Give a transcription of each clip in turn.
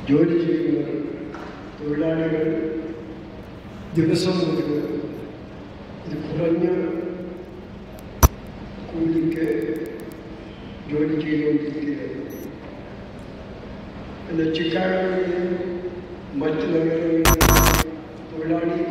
ജോലി ചെയ്യുന്നവർ തൊഴിലാളികൾ ദിവസം മുതൽ ഇത് കുറഞ്ഞ കൂലിക്ക് ജോലി ചെയ്തുകൊണ്ടിരിക്കുകയാണ് എന്നാൽ ചിക്കാഗോയിലും മറ്റ് നഗരങ്ങളിലും തൊഴിലാളി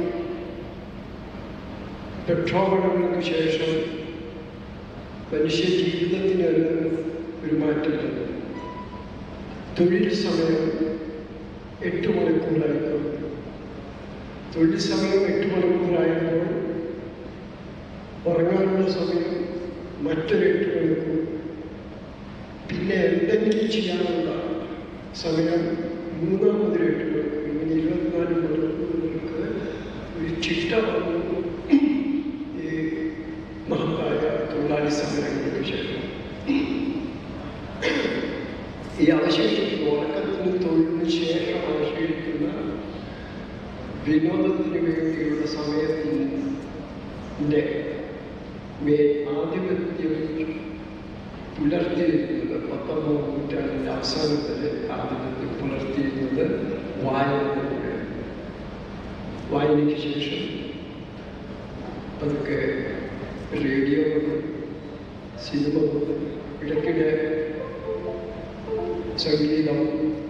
പ്രക്ഷോഭങ്ങൾക്ക് ശേഷം മനുഷ്യ ജീവിതത്തിന് തന്നെ ഒരു മാറ്റം വന്നു തൊഴിൽ സമയം എട്ട് മണിക്കൂറായപ്പോൾ തൊഴിൽ സമയം എട്ട് മണിക്കൂറായപ്പോൾ ഉറങ്ങാനുള്ള സമയം മറ്റൊരു എട്ട് മണിക്കൂർ പിന്നെ എന്തെങ്കിലും ചെയ്യാനുള്ള സമയം മൂന്നാമതൊരു എട്ട് മണിക്കൂർ ഇങ്ങനെ ഇരുപത്തിനാല് മണിക്കൂറുകൾക്ക് ഒരു ചിട്ട വന്നു ഈ മഹത്തായ തൊഴിലാളി സമരങ്ങൾക്ക് ശേഷം ഈ അവശേഷിക്കുന്ന ഉറക്കത്തിന് തൊഴിലിന് ശേഷം അവശേഷിക്കുന്ന വിനോദത്തിന് വേണ്ടിയുള്ള സമയത്തിൻ്റെ മേൽ ആധിപത്യം പുലർത്തിയിരുന്നത് പത്തൊമ്പതാം നൂറ്റാണ്ടിൻ്റെ അവസാനത്തിൽ ആധിപത്യം പുലർത്തിയിരുന്നത് വായന തന്നെയാണ് വായനയ്ക്ക് ശേഷം പതുക്കെ റേഡിയോ വന്നു സിനിമ വന്നു ഇടയ്ക്കിടെ സംഗീതം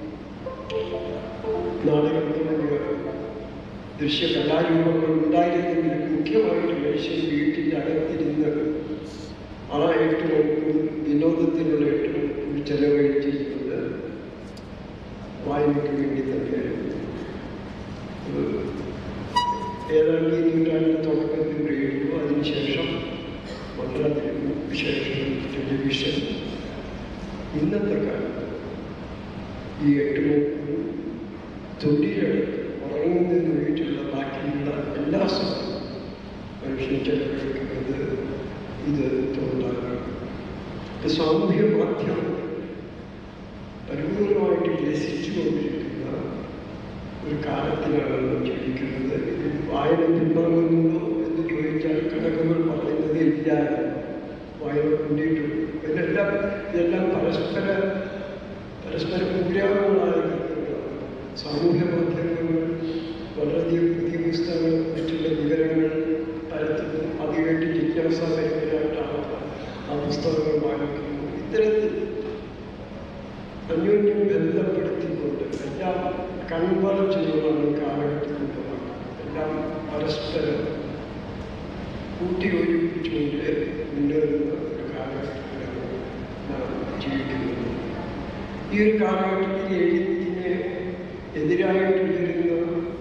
നാടകം തുടങ്ങിയ ദൃശ്യകലാരൂപങ്ങൾ ഉണ്ടായിരുന്നെങ്കിലും മുഖ്യമായിട്ട് മനുഷ്യൻ വീട്ടിൻ്റെ അകത്തിരുന്ന് ആ എട്ട് മണിക്കൂർ വിനോദത്തിനുള്ള എട്ട് മണിക്കൂർ ചെലവഴിച്ചിരുന്നത് വായനയ്ക്ക് വേണ്ടി തന്നെയായിരുന്നു അത് ഏതാണ്ട് ഈ നൂറ്റാണ്ടിൻ്റെ തുടക്കത്തിൽ റേഡിയോ അതിനുശേഷം മണ്ഡലത്തിലും ശേഷം ടെലിവിഷൻ ഇന്നത്തെ കാലത്ത് ഈ എട്ട് മണിക്കൂർ തൊഴിലെടുത്ത് ഉറങ്ങുന്നതിന് വേണ്ടിയിട്ടുള്ള ബാക്കിയുള്ള എല്ലാ സമയവും മനുഷ്യൻ ചെലവഴിക്കുന്നത് ഇത് തൊഴിലാണ് ഇത് സാമൂഹ്യ മാധ്യമം പരിപൂർണമായിട്ട് രസിച്ചുകൊണ്ടിരിക്കുന്ന ഒരു കാലത്തിലാണ് നാം ജീവിക്കുന്നത് ഇതിൽ വായന പിന്താങ്ങുന്നുണ്ടോ എന്ന് ചോദിച്ചാൽ കണക്കുകൾ പറയുന്നത് ഇല്ല വായന മുന്നേറ്റുള്ളൂ ഇതെല്ലാം ഇതെല്ലാം പരസ്പര പരസ്പര പൂരാകങ്ങളായ കാര്യങ്ങളാണ് സാമൂഹ്യ മാധ്യമങ്ങൾ വളരെയധികം പുതിയ പുസ്തകങ്ങൾ മറ്റുള്ള വിവരങ്ങൾ പരത്തുന്നു അത് കേട്ട് ജിജ്ഞാസാപരമായിട്ട് ആൾക്കാർ ആ പുസ്തകങ്ങൾ വാങ്ങിക്കുന്നു ഇത്തരത്തിൽ അന്യോന്യം ബന്ധപ്പെടുത്തിക്കൊണ്ട് എല്ലാം കൺവേർട്ട് ചെയ്യുന്നതാണ് ഈ കാലഘട്ടത്തിൽ എല്ലാം പരസ്പരം കൂട്ടിയോജിപ്പിച്ചുകൊണ്ട് മുന്നേറുന്ന ഒരു കാലഘട്ടത്തിലാണ് നാം ജീവിക്കുന്നത് ഈ ഒരു കാലഘട്ടത്തിൽ എഴുത്തിന് എതിരായിട്ട് വരുന്ന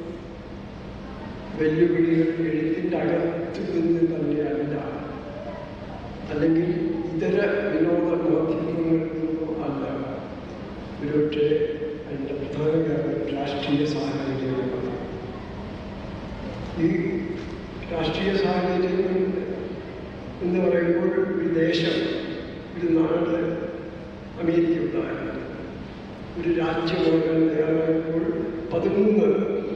വെല്ലുവിളികൾ എഴുത്തിൻ്റെ അകത്ത് നിന്ന് തന്നെയല്ല അല്ലെങ്കിൽ ഇതര വിനോദ മാധ്യമങ്ങളിൽ നിന്നോ അല്ല ഒരുപക്ഷെ അതിൻ്റെ പ്രധാന കാരണം രാഷ്ട്രീയ സാഹചര്യങ്ങളാണ് ഈ രാഷ്ട്രീയ സാഹചര്യങ്ങൾ എന്ന് പറയുമ്പോൾ ഒരു ദേശം ഒരു നാട് അമേരിക്ക ഉണ്ടായിരുന്നു ഒരു രാജ്യമാകാൻ തയ്യാറായപ്പോൾ പതിമൂന്ന്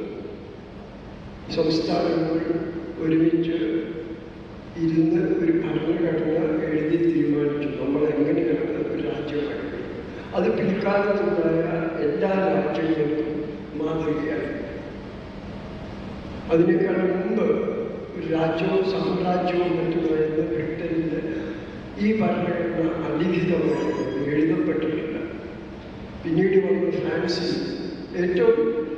സംസ്ഥാനങ്ങൾ ഒരുമിച്ച് ഇരുന്ന് ഒരു ഭരണഘടന എഴുതി തീരുമാനിച്ചു നമ്മൾ എങ്ങനെയാണ് ഒരു രാജ്യമാക്കുന്നത് അത് പിൽക്കാലത്തുണ്ടായ എല്ലാ രാജ്യങ്ങൾക്കും മാതൃകയായി അതിനേക്കാൾ മുമ്പ് ഒരു രാജ്യവും സാമ്രാജ്യവും മറ്റുമായിരുന്ന ബ്രിട്ടനിൽ ഈ ഭരണഘടന അലിഖിതമായിരുന്നു എഴുതപ്പെട്ടിട്ടില്ല പിന്നീട് വന്ന ഫ്രാൻസിൽ ഏറ്റവും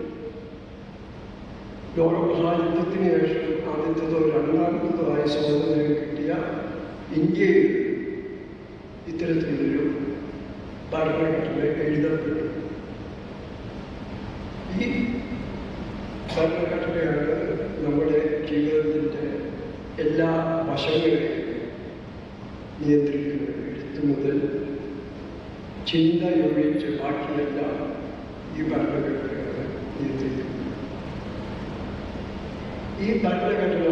ലോകമഹായുദ്ധത്തിന് ശേഷം ആദ്യത്തതോ രണ്ടാമത്തതോ ആയ സ്വാതന്ത്ര്യം കിട്ടിയ ഇന്ത്യയിൽ ഇത്തരത്തിലൊരു ഭരണഘടന എഴുതപ്പെട്ടു ഈ ഭരണഘടനയാണ് നമ്മുടെ ജീവിതത്തിൻ്റെ എല്ലാ വശങ്ങളെയും നിയന്ത്രിക്കുന്നത് എഴുത്ത് മുതൽ ചിന്തയൊഴിച്ച് ബാക്കിയെല്ലാം ഈ ഭരണഘടനയാണ് നിയന്ത്രിക്കുന്നത് ഈ ഭരണഘടന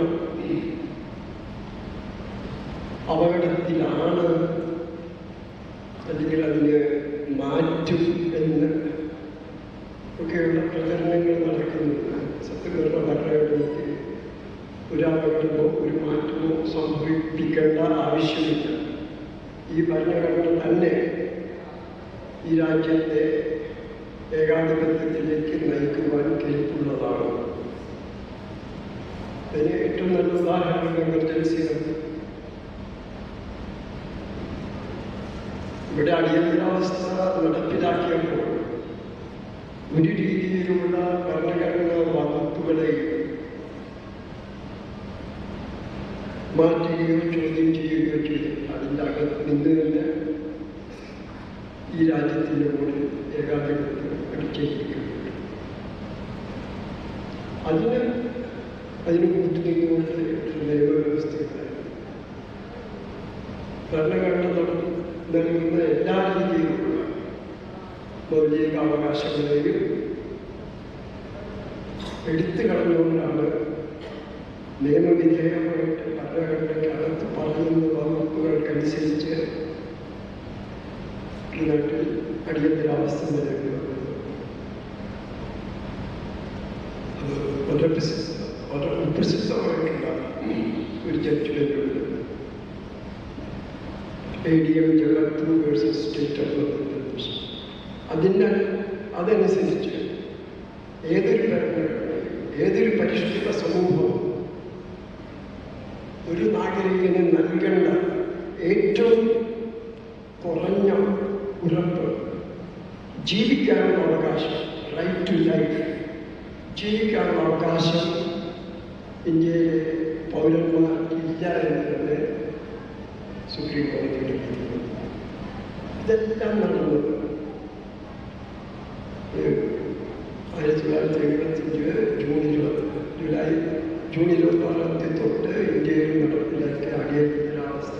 അപകടത്തിലാണ് അല്ലെങ്കിൽ അതിന് മാറ്റും എന്ന് ഒക്കെയുള്ള പ്രചരണങ്ങൾ നടക്കുന്നുണ്ട് സത്യം പറഞ്ഞ ഭരണഘടനയ്ക്ക് ഒരു അപകടമോ ഒരു മാറ്റമോ സംഭവിപ്പിക്കേണ്ട ആവശ്യമില്ല ഈ ഭരണഘടന തന്നെ ഈ രാജ്യത്തെ ഏകാധിപത്യത്തിലേക്ക് നയിക്കുവാൻ കെൽപ്പുള്ളതാണ് അതിന് ഏറ്റവും നല്ല ഉദാഹരണം എമർജൻസിയാണ് ഇവിടെ അടിയന്തരാവസ്ഥ നടപ്പിലാക്കിയപ്പോൾ ഒരു രീതിയിലുള്ള ഭരണഘടനാ വകുപ്പുകളെയും മാറ്റുകയോ ചോദ്യം ചെയ്യുകയോ ചെയ്തു അതിൻ്റെ അകത്ത് നിന്ന് തന്നെ ഈ രാജ്യത്തിൻ്റെ മുകളിൽ ഏകാധിപത്യം അടിച്ചേൽപ്പിക്കപ്പെട്ടു അതിന് അതിന് കൂട്ടുനിന്നുകൊണ്ട് ഒരു നിയമവ്യവസ്ഥയുണ്ടായിരുന്നു ഭരണഘടന നടന്നു നൽകുന്ന എല്ലാ രീതിയിലുള്ള മൗലിക അവകാശങ്ങളെയും എടുത്തു കളഞ്ഞുകൊണ്ടാണ് നിയമവിധേയമായിട്ട് ഭരണഘടനയ്ക്കകത്ത് പറയുന്ന വകുപ്പുകൾക്കനുസരിച്ച് ഈ നാട്ടിൽ അടിയന്തരാവസ്ഥ നിലവിലുള്ളത് അത് വളരെ പ്രസിദ്ധ വളരെ പ്രസിദ്ധമായിട്ടുള്ള ഒരു ജഡ്ജ്മെൻ്റ് ഉണ്ട് A D M Jagat versus state of Madhya Pradesh അതിന് അതനുസരിച്ച് ഏതൊരു ഭരണഘടനയും ഏതൊരു പരിഷ്കൃത സമൂഹവും ഒരു നാഗരികന് നൽകേണ്ട ഏറ്റവും കുറഞ്ഞ ഉറപ്പ് ജീവിക്കാനുള്ള അവകാശം റൈറ്റ് ടു ലൈഫ് ജീവിക്കാനുള്ള അവകാശം ഇന്ത്യയിലെ പൗരന്മാർക്ക് ഇല്ല എന്നുള്ളത് സുപ്രീം കോടതിയുടെ വിധി ഇതെല്ലാം നടന്നത് ഏഹ്, ആയിരത്തി തൊള്ളായിരത്തി എഴുപത്തിയഞ്ച് ജൂൺ ഇരുപത്തി ജൂലൈ ജൂൺ ഇരുപത്തി ആറാം തീയതി തൊട്ട് ഇന്ത്യയിൽ നടപ്പിലാക്കിയ അടിയന്തരാവസ്ഥ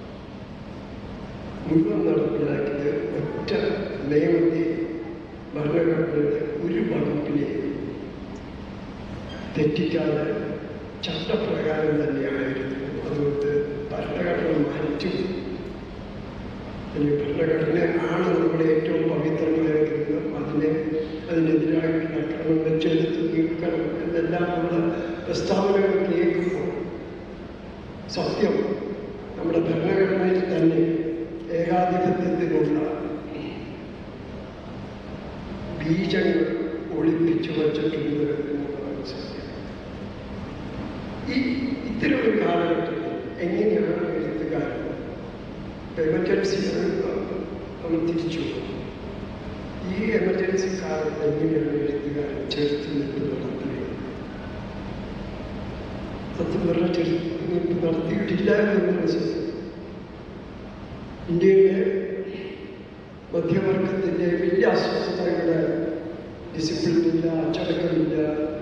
മുഴുവൻ നടപ്പിലാക്കിയത് ഒറ്റ നിയമത്തെ ഭരണഘടനയുടെ ഒരു വകുപ്പിനെയും തെറ്റിക്കാതെ ചട്ടപ്രകാരം തന്നെയായിരുന്നു അതുകൊണ്ട് ഭരണഘടന മാറ്റും ഇനി ഭരണഘടന ആണ് നമ്മുടെ ഏറ്റവും പവിത്രമായിരുന്നത് അതിനെ അതിനെതിരായിട്ടുള്ള അക്രമങ്ങൾ ചെലുത്ത് നീക്കണം എന്നെല്ലാമുള്ള പ്രസ്താവനകൾ കേൾക്കുമ്പോൾ സത്യം നമ്മുടെ ഭരണഘടനയിൽ തന്നെ ഏകാധിപത്യത്തിനുള്ള ബീജങ്ങൾ ഒളിപ്പിച്ചു വച്ചിട്ടുണ്ട് എന്നുള്ളതാണ് സത്യം ഈ ഇത്തരം ഒരു കാലഘട്ടത്തിൽ എങ്ങനെയാണ് എഴുത്തുകാരൻ എമർജൻസി നമ്മൾ തിരിച്ചു പോകും. ഈ എമർജൻസി കാലത്ത് എങ്ങനെയാണ് എഴുത്തുകാരൻ ചെറുത്ത് നിൽപ്പ് നടത്തുന്നത് സത്യം പറഞ്ഞ ചെറുത്ത് നിൽപ്പ് നടത്തിയിട്ടില്ല എന്ന് മനസ്സിലാക്കി ഇന്ത്യയിലെ മധ്യവർഗത്തിൻ്റെ വലിയ അസ്വസ്ഥതയുടെ ഡിസിപ്ലിനില്ല അച്ചടക്കമില്ല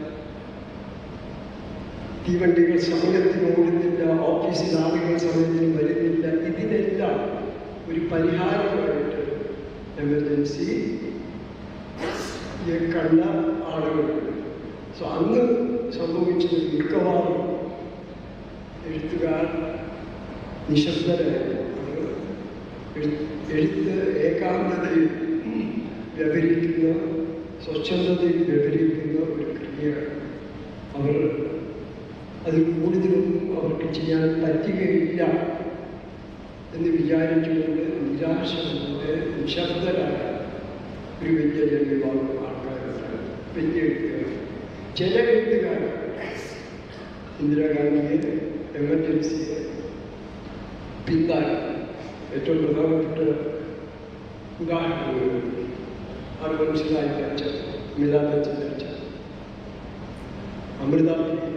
തീവണ്ടികൾ സമയത്തിന് ഓടുന്നില്ല ഓഫീസിൽ ആളുകൾ സമയത്തിന് വരുന്നില്ല ഇതിനെല്ലാം ഒരു പരിഹാരമായിട്ട് എമർജൻസി കണ്ട ആളുകളുണ്ട് സോ അന്ന് സംഭവിച്ചത് മിക്കവാറും എഴുത്തുകാർ നിശബ്ദരായിരുന്നു എഴു- എഴുത്ത് ഏകാന്തതയിൽ വ്യവഹരിക്കുന്ന സ്വച്ഛന്തതയിൽ വ്യവഹരിക്കുന്ന ഒരു ക്രിയയാണ് അവർ അതിൽ കൂടുതലൊന്നും അവർക്ക് ചെയ്യാൻ പറ്റുകയില്ല എന്ന് വിചാരിച്ചുകൊണ്ട് നിരാശ കൊണ്ട് നിശബ്ദരായ ഒരു വലിയ ജനവിഭാഗം ആൾക്കാരുണ്ടായിരുന്നു വലിയ എഴുത്തുകാർ ചില എഴുത്തുകാർ ഇന്ദിരാഗാന്ധിയെ എമർജൻസിയെ പിന്താങ്ങി ഏറ്റവും പ്രധാനപ്പെട്ട ഉദാഹരണങ്ങൾ അത് മനസ്സിലായി അച്ഛൻ മിലാദച്ചൻ്റെ അച്ഛൻ അമൃത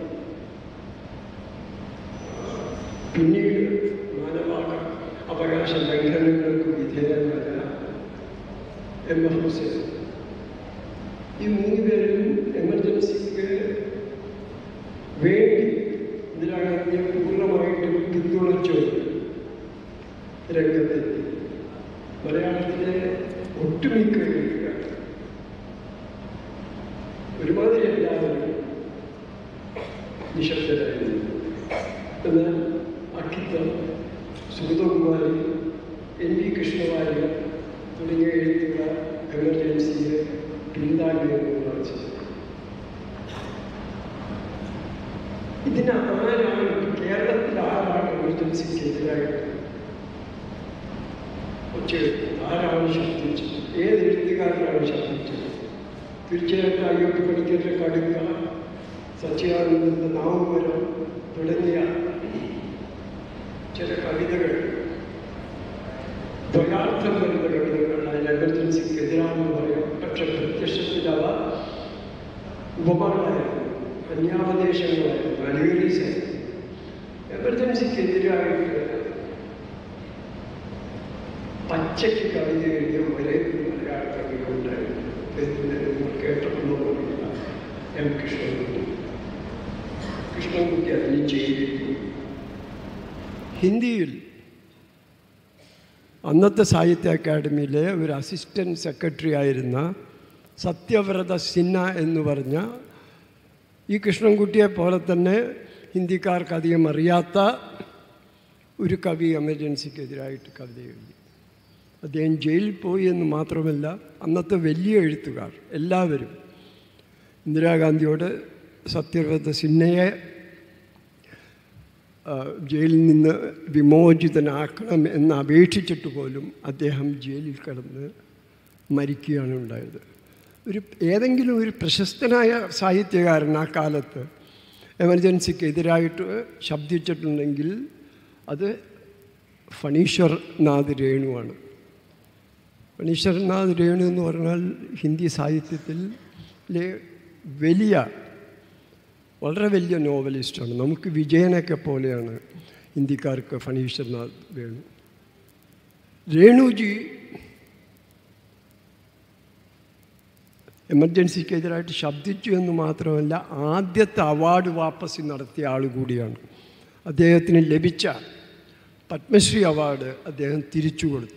പിന്നീട് മാനവാക അവകാശ ലംഘനങ്ങൾക്ക് വിധേയമായ എം എഫ് ഹുസൈൻ ഈ മൂന്ന് പേരും എമർജൻസിക്ക് വേണ്ടി ഇന്ദിരാഗാന്ധിയെ പൂർണ്ണമായിട്ടും പിന്തുണച്ചു രംഗത്തെത്തി മലയാളത്തിലെ ഒട്ടുമിക്ക എഴുത്തുകാർ ഒരുമാതിരി എല്ലാവരും നിശബ്ദരായിരുന്നു എന്നാൽ അക്കിത്തം സുഗതകുമാരി എൻ വി കൃഷ്ണവാര്യർ തുടങ്ങിയ എഴുത്തുകാർ എമർജൻസിയെ പിന്താങ്ങിയെന്നുള്ളതാണ് സത്യം. ഇതിന് ആരാണ് കേരളത്തിൽ ആരാണ് എമർജൻസിക്ക് എതിരായിട്ട് ഒച്ച ആരാണ് ശബ്ദിച്ചത് ഏത് എഴുത്തുകാരനാണ് ശബ്ദിച്ചത് തീർച്ചയായിട്ടും അയ്യപ്പ പണിക്കരുടെ കടുക്ക സച്ചിദാനന്ദ നാമപുരം തുടങ്ങിയ ചില കവിതകൾ ദ്വയാർത്ഥം വരുന്ന കവിതകൾ അതിൽ എമർജൻസിക്ക് എതിരാണെന്ന് പറയാം പക്ഷെ പ്രത്യക്ഷത്തിൽ അവ ഉപമാനമായിരുന്നു അന്യാപദേശങ്ങളായിരുന്നു അലിഗറീസായിരുന്നു എമർജൻസിക്ക് എതിരായിട്ട് പച്ചയ്ക്ക് കവിത എഴുതിയ ഒരേ ഒരു മലയാള കവിത ഉണ്ടായിരുന്നു ഇതിന് നിങ്ങൾ കേട്ടിട്ടുണ്ടോന്നില്ല എം കൃഷ്ണൻകുട്ടി കൃഷ്ണൻകുട്ടി അതിൽ ചെയ്തിരുന്നു ഹിന്ദിയിൽ അന്നത്തെ സാഹിത്യ അക്കാദമിയിലെ ഒരു അസിസ്റ്റൻറ്റ് സെക്രട്ടറി ആയിരുന്ന സത്യവ്രത സിൻഹ എന്ന് പറഞ്ഞ ഈ കൃഷ്ണൻകുട്ടിയെ പോലെ തന്നെ ഹിന്ദിക്കാർക്ക് അധികം അറിയാത്ത ഒരു കവി എമർജൻസിക്കെതിരായിട്ട് കവിത എഴുതി അദ്ദേഹം ജയിലിൽ പോയി എന്ന് മാത്രമല്ല അന്നത്തെ വലിയ എഴുത്തുകാർ എല്ലാവരും ഇന്ദിരാഗാന്ധിയോട് സത്യവ്രത സിൻഹയെ ആ, ജയിലിൽ നിന്ന് വിമോചിതനാക്കണം എന്ന് അപേക്ഷിച്ചിട്ട് പോലും അദ്ദേഹം ജയിലിൽ കിടന്ന് മരിക്കുകയാണ് ഉണ്ടായത് ഒരു ഏതെങ്കിലും ഒരു പ്രശസ്തനായ സാഹിത്യകാരൻ ആ കാലത്ത് എമർജൻസിക്ക് എതിരായിട്ട് ശബ്ദിച്ചിട്ടുണ്ടെങ്കിൽ അത് ഫണീശ്വർ നാഥ് രേണുവാണ് ഫണീശ്വരനാഥ് രേണു എന്ന് പറഞ്ഞാൽ ഹിന്ദി സാഹിത്യത്തിലെ വലിയ വളരെ വലിയ നോവലിസ്റ്റാണ് നമുക്ക് വിജയനൊക്കെ പോലെയാണ് ഹിന്ദിക്കാർക്ക് ഫണീശ്വരനാഥ് വേണു രേണുജി എമർജൻസിക്കെതിരായിട്ട് ശബ്ദിച്ചു എന്ന് മാത്രമല്ല ആദ്യത്തെ അവാർഡ് വാപ്പസി നടത്തിയ ആൾ കൂടിയാണ് അദ്ദേഹത്തിന് ലഭിച്ച പത്മശ്രീ അവാർഡ് അദ്ദേഹം തിരിച്ചു കൊടുത്തു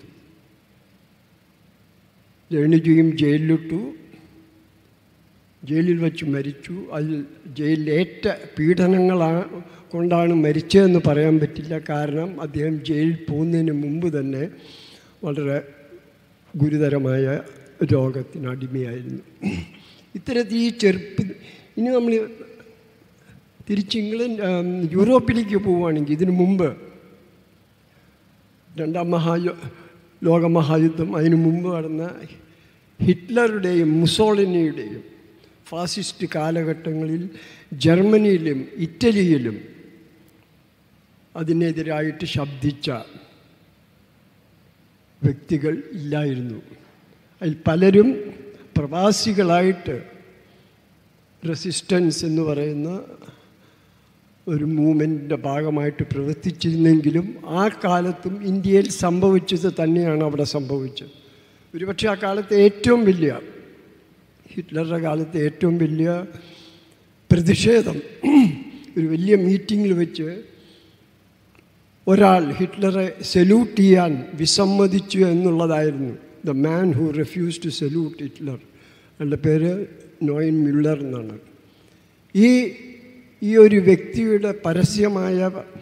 രേണുജിയും ജയിലിലിട്ടു ജയിലിൽ വച്ച് മരിച്ചു അതിൽ ജയിലിലേറ്റ പീഡനങ്ങളാ കൊണ്ടാണ് മരിച്ചതെന്ന് പറയാൻ പറ്റില്ല കാരണം അദ്ദേഹം ജയിലിൽ പോകുന്നതിന് മുമ്പ് തന്നെ വളരെ ഗുരുതരമായ രോഗത്തിന് അടിമയായിരുന്നു ഇത്തരത്തിൽ ഈ ചെറുപ്പ് ഇനി നമ്മൾ തിരിച്ച് ഇംഗ്ലണ്ട് ആം, യൂറോപ്പിലേക്ക് പോവുകയാണെങ്കിൽ ഇതിനു മുമ്പ് രണ്ടാം മഹായു ലോകമഹായുദ്ധം അതിനു മുമ്പ് നടന്ന ഹിറ്റ്ലറുടെയും മുസോളിനിയുടെയും ഫാസിസ്റ്റ് കാലഘട്ടങ്ങളിൽ ജർമ്മനിയിലും ഇറ്റലിയിലും അതിനെതിരായിട്ട് ശബ്ദിച്ച വ്യക്തികൾ ഇല്ലായിരുന്നു അതിൽ പലരും പ്രവാസികളായിട്ട് റെസിസ്റ്റൻസ് എന്ന് പറയുന്ന ഒരു മൂവ്മെൻറ്റിൻ്റെ ഭാഗമായിട്ട് പ്രവർത്തിച്ചിരുന്നെങ്കിലും ആ കാലത്തും ഇന്ത്യയിൽ സംഭവിച്ചത് തന്നെയാണ് അവിടെ സംഭവിച്ചത് ഒരുപക്ഷെ ആ കാലത്തെ ഏറ്റവും വലിയ ഹിറ്റ്ലറുടെ കാലത്തെ ഏറ്റവും വലിയ പ്രതിഷേധം ഒരു വലിയ മീറ്റിങ്ങിൽ വെച്ച് ഒരാൾ ഹിറ്റ്ലറെ സല്യൂട്ട് ചെയ്യാൻ വിസമ്മതിച്ചു എന്നുള്ളതായിരുന്നു the man who refuse to salute Hitler അയാളുടെ പേര് നോയിൻ മ്യുള്ളർ എന്നാണ് ഈ ഈ ഒരു വ്യക്തിയുടെ പരസ്യമായ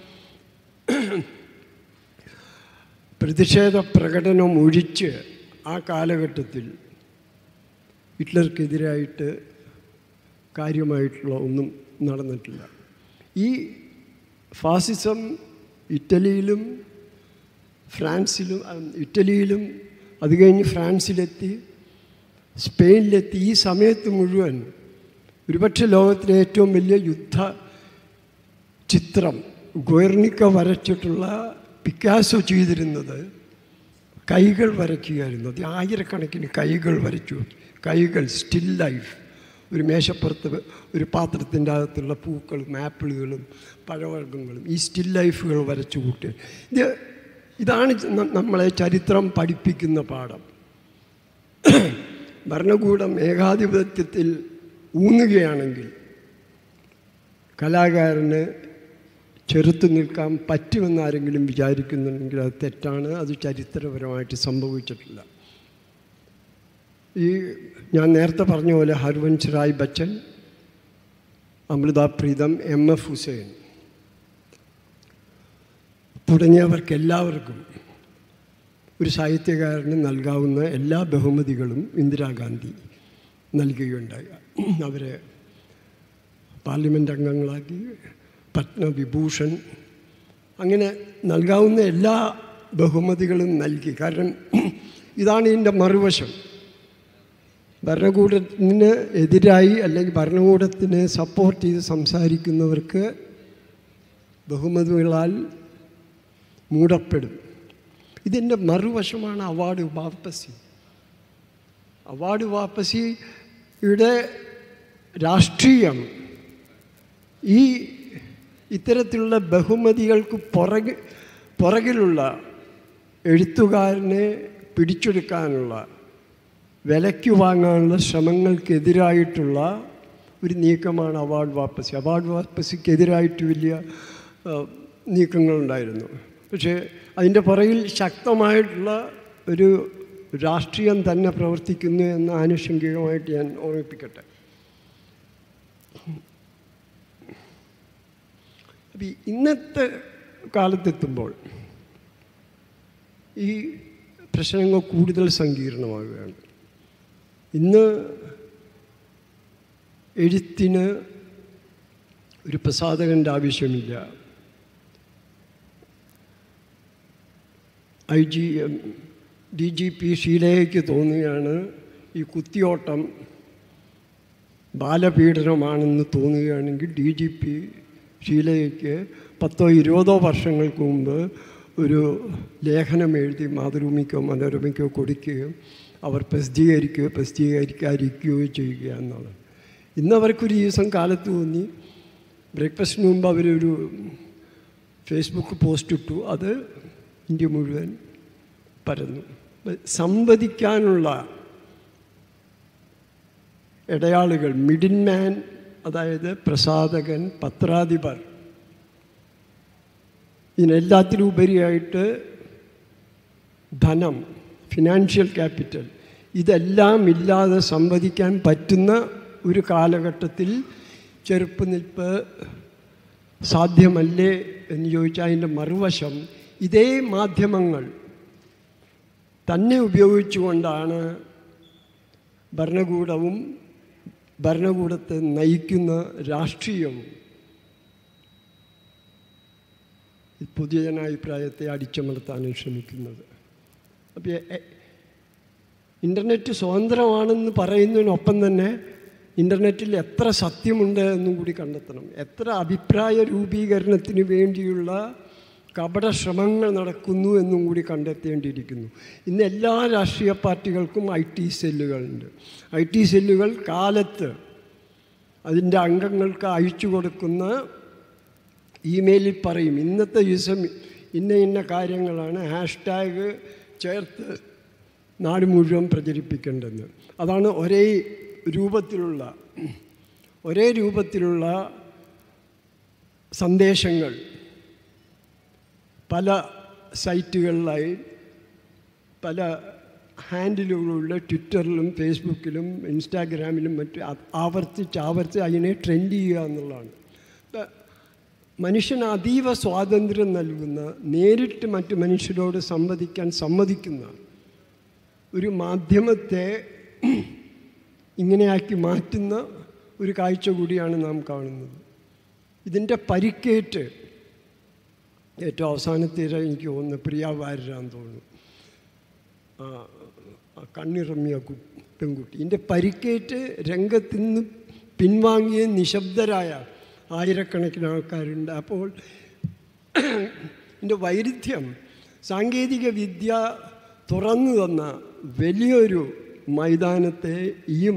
പ്രതിഷേധ പ്രകടനം ഒഴിച്ച് ആ കാലഘട്ടത്തിൽ ഹിറ്റ്ലർക്കെതിരായിട്ട് കാര്യമായിട്ടുള്ള ഒന്നും നടന്നിട്ടില്ല ഈ ഫാസിസം ഇറ്റലിയിലും ഫ്രാൻസിലും ആ, ഇറ്റലിയിലും അത് കഴിഞ്ഞ് ഫ്രാൻസിലെത്തി സ്പെയിനിലെത്തി ഈ സമയത്ത് മുഴുവൻ ഒരുപക്ഷെ ലോകത്തിലെ ഏറ്റവും വലിയ യുദ്ധ ചിത്രം ഗോർണിക്ക വരച്ചിട്ടുള്ള പിക്കാസോ ചെയ്തിരുന്നത് കൈകൾ വരയ്ക്കുകയായിരുന്നു അത് ആയിരക്കണക്കിന് കൈകൾ വരച്ചു കൈകൾ സ്റ്റിൽ ലൈഫ് ഒരു മേശപ്പുറത്ത് ഒരു പാത്രത്തിൻ്റെ അകത്തുള്ള പൂക്കളും ആപ്പിളുകളും പഴവർഗ്ഗങ്ങളും ഈ സ്റ്റിൽ ലൈഫുകൾ വരച്ചു കൂട്ടി ഇത് ഇതാണ് ന- നമ്മളെ ചരിത്രം പഠിപ്പിക്കുന്ന പാഠം ഭരണകൂടം ഏകാധിപത്യത്തിൽ ഊന്നുകയാണെങ്കിൽ കലാകാരന് ചെറുത്തു നിൽക്കാൻ പറ്റുമെന്ന് ആരെങ്കിലും വിചാരിക്കുന്നുണ്ടെങ്കിൽ അത് തെറ്റാണ് അത് ചരിത്രപരമായിട്ട് സംഭവിച്ചിട്ടില്ല ഈ ഞാൻ നേരത്തെ പറഞ്ഞ പോലെ ഹർവൻസ് റായ് ബച്ചൻ അമൃത പ്രീതം എം എഫ് ഹുസൈൻ തുടങ്ങിയവർക്കെല്ലാവർക്കും ഒരു സാഹിത്യകാരന് നൽകാവുന്ന എല്ലാ ബഹുമതികളും ഇന്ദിരാഗാന്ധി നൽകുകയുണ്ടായി അവരെ പാർലമെൻറ്റ് അംഗങ്ങളാക്കി പത്മവിഭൂഷൺ അങ്ങനെ നൽകാവുന്ന എല്ലാ ബഹുമതികളും നൽകി കാരണം ഇതാണ് ഇതിൻ്റെ മറുവശം ഭരണകൂടത്തിന് എതിരായി അല്ലെങ്കിൽ ഭരണകൂടത്തിന് സപ്പോർട്ട് ചെയ്ത് സംസാരിക്കുന്നവർക്ക് ബഹുമതികളാൽ മൂടപ്പെടും ഇതിൻ്റെ മറുവശമാണ് അവാർഡ് വാപ്പസി അവാർഡ് വാപ്പസിയുടെ രാഷ്ട്രീയം ഈ ഇത്തരത്തിലുള്ള ബഹുമതികൾക്ക് പുറകെ പുറകിലുള്ള എഴുത്തുകാരനെ പിടിച്ചെടുക്കാനുള്ള വിലയ്ക്ക് വാങ്ങാനുള്ള ശ്രമങ്ങൾക്കെതിരായിട്ടുള്ള ഒരു നീക്കമാണ് അവാർഡ് വാപ്പസി അവാർഡ് വാപ്പസിക്കെതിരായിട്ട് വലിയ ആ, നീക്കങ്ങളുണ്ടായിരുന്നു പക്ഷേ അതിൻ്റെ പുറകിൽ ശക്തമായിട്ടുള്ള ഒരു രാഷ്ട്രീയം തന്നെ പ്രവർത്തിക്കുന്നു എന്ന് ആനുഷംഗികമായിട്ട് ഞാൻ ഓർമ്മിപ്പിക്കട്ടെ അപ്പം ഈ ഇന്നത്തെ കാലത്തെത്തുമ്പോൾ ഈ പ്രശ്നങ്ങൾ കൂടുതൽ സങ്കീർണമാകുകയാണ് ഇന്ന് എഴുത്തിന് ഒരു പ്രസാധകൻ്റെ ആവശ്യമില്ല I G D G P ഷീലയ്ക്ക് തോന്നുകയാണ് ഈ കുത്തിയോട്ടം ബാലപീഡനമാണെന്ന് തോന്നുകയാണെങ്കിൽ ഡി ജി പി ഷീലയ്ക്ക് പത്തോ ഇരുപതോ വർഷങ്ങൾക്ക് മുമ്പ് ഒരു ലേഖനം എഴുതി മാതൃഭൂമിക്കോ മനോരമയ്ക്കോ കൊടുക്കുകയും അവർ പ്രസിദ്ധീകരിക്കുകയോ പ്രസിദ്ധീകരിക്കാതിരിക്കുകയോ ചെയ്യുക എന്നുള്ളത് ഇന്ന് അവർക്കൊരു ദിവസം കാലത്ത് തോന്നി ബ്രേക്ക്ഫാസ്റ്റിന് മുമ്പ് അവരൊരു ഫേസ്ബുക്ക് പോസ്റ്റ് ഇട്ടു അത് ഇന്ത്യ മുഴുവൻ പരന്നു സംവദിക്കാനുള്ള ഇടയാളുകൾ മിഡിൽ മാൻ അതായത് പ്രസാധകൻ പത്രാധിപർ ഇതിനെല്ലാത്തിലും ഉപരിയായിട്ട് ധനം ഫിനാൻഷ്യൽ ക്യാപിറ്റൽ ഇതെല്ലാം ഇല്ലാതെ സംവദിക്കാൻ പറ്റുന്ന ഒരു കാലഘട്ടത്തിൽ ചെറുപ്പുനിൽപ്പ് സാധ്യമല്ലേ എന്ന് ചോദിച്ചാൽ അതിൻ്റെ മറുവശം ഇതേ മാധ്യമങ്ങൾ തന്നെ ഉപയോഗിച്ചുകൊണ്ടാണ് ഭരണകൂടവും ഭരണകൂടത്തെ നയിക്കുന്ന രാഷ്ട്രീയവും ഈ പൊതുജനാഭിപ്രായത്തെ അടിച്ചമർത്താനും ശ്രമിക്കുന്നത് അപ്പോൾ ഇൻ്റർനെറ്റ് സ്വതന്ത്രമാണെന്ന് പറയുന്നതിനൊപ്പം തന്നെ ഇൻ്റർനെറ്റിൽ എത്ര സത്യമുണ്ട് എന്നും കൂടി കണ്ടെത്തണം എത്ര അഭിപ്രായ രൂപീകരണത്തിന് വേണ്ടിയുള്ള കപട ശ്രമങ്ങൾ നടക്കുന്നു എന്നും കൂടി കണ്ടെത്തേണ്ടിയിരിക്കുന്നു ഇന്ന് എല്ലാ രാഷ്ട്രീയ പാർട്ടികൾക്കും ഐ ടി സെല്ലുകളുണ്ട് ഐ ടി സെല്ലുകൾ കാലത്ത് അതിൻ്റെ അംഗങ്ങൾക്ക് അയച്ചു കൊടുക്കുന്ന ഇമെയിലിൽ പറയും ഇന്നത്തെ ദിവസം ഇന്ന ഇന്ന കാര്യങ്ങളാണ് ഹാഷ്ടാഗ് ചേർത്ത് നാട് മുഴുവൻ പ്രചരിപ്പിക്കേണ്ടത് അതാണ് ഒരേ രൂപത്തിലുള്ള ഒരേ രൂപത്തിലുള്ള സന്ദേശങ്ങൾ പല സൈറ്റുകളിലായി പല ഹാൻഡിലുകളുള്ള ട്വിറ്ററിലും ഫേസ്ബുക്കിലും ഇൻസ്റ്റാഗ്രാമിലും മറ്റും ആ- ആവർത്തിച്ച് ആവർത്തിച്ച് അതിനെ ട്രെൻഡ് ചെയ്യുക എന്നുള്ളതാണ് ഇപ്പം മനുഷ്യന് അതീവ സ്വാതന്ത്ര്യം നൽകുന്ന നേരിട്ട് മറ്റു മനുഷ്യരോട് സംവദിക്കാൻ സമ്മതിക്കുന്ന ഒരു മാധ്യമത്തെ ഇങ്ങനെയാക്കി മാറ്റുന്ന ഒരു കാഴ്ച കൂടിയാണ് നാം കാണുന്നത് ഇതിൻ്റെ പരിക്കേറ്റ് ഏറ്റവും അവസാനത്തെ എനിക്ക് തോന്നുന്നു പ്രിയ വാര്യരാന്ന് തോന്നുന്നു ആ, ആ കണ്ണിറങ്ങിയ കു പെൺകുട്ടി ഇതിൻ്റെ പരിക്കേറ്റ് രംഗത്ത് നിന്ന് പിൻവാങ്ങിയ നിശബ്ദരായ ആയിരക്കണക്കിന് ആൾക്കാരുണ്ട് അപ്പോൾ ഇതിൻ്റെ വൈരുദ്ധ്യം സാങ്കേതിക വിദ്യ തുറന്നു തന്ന വലിയൊരു മൈതാനത്തെയും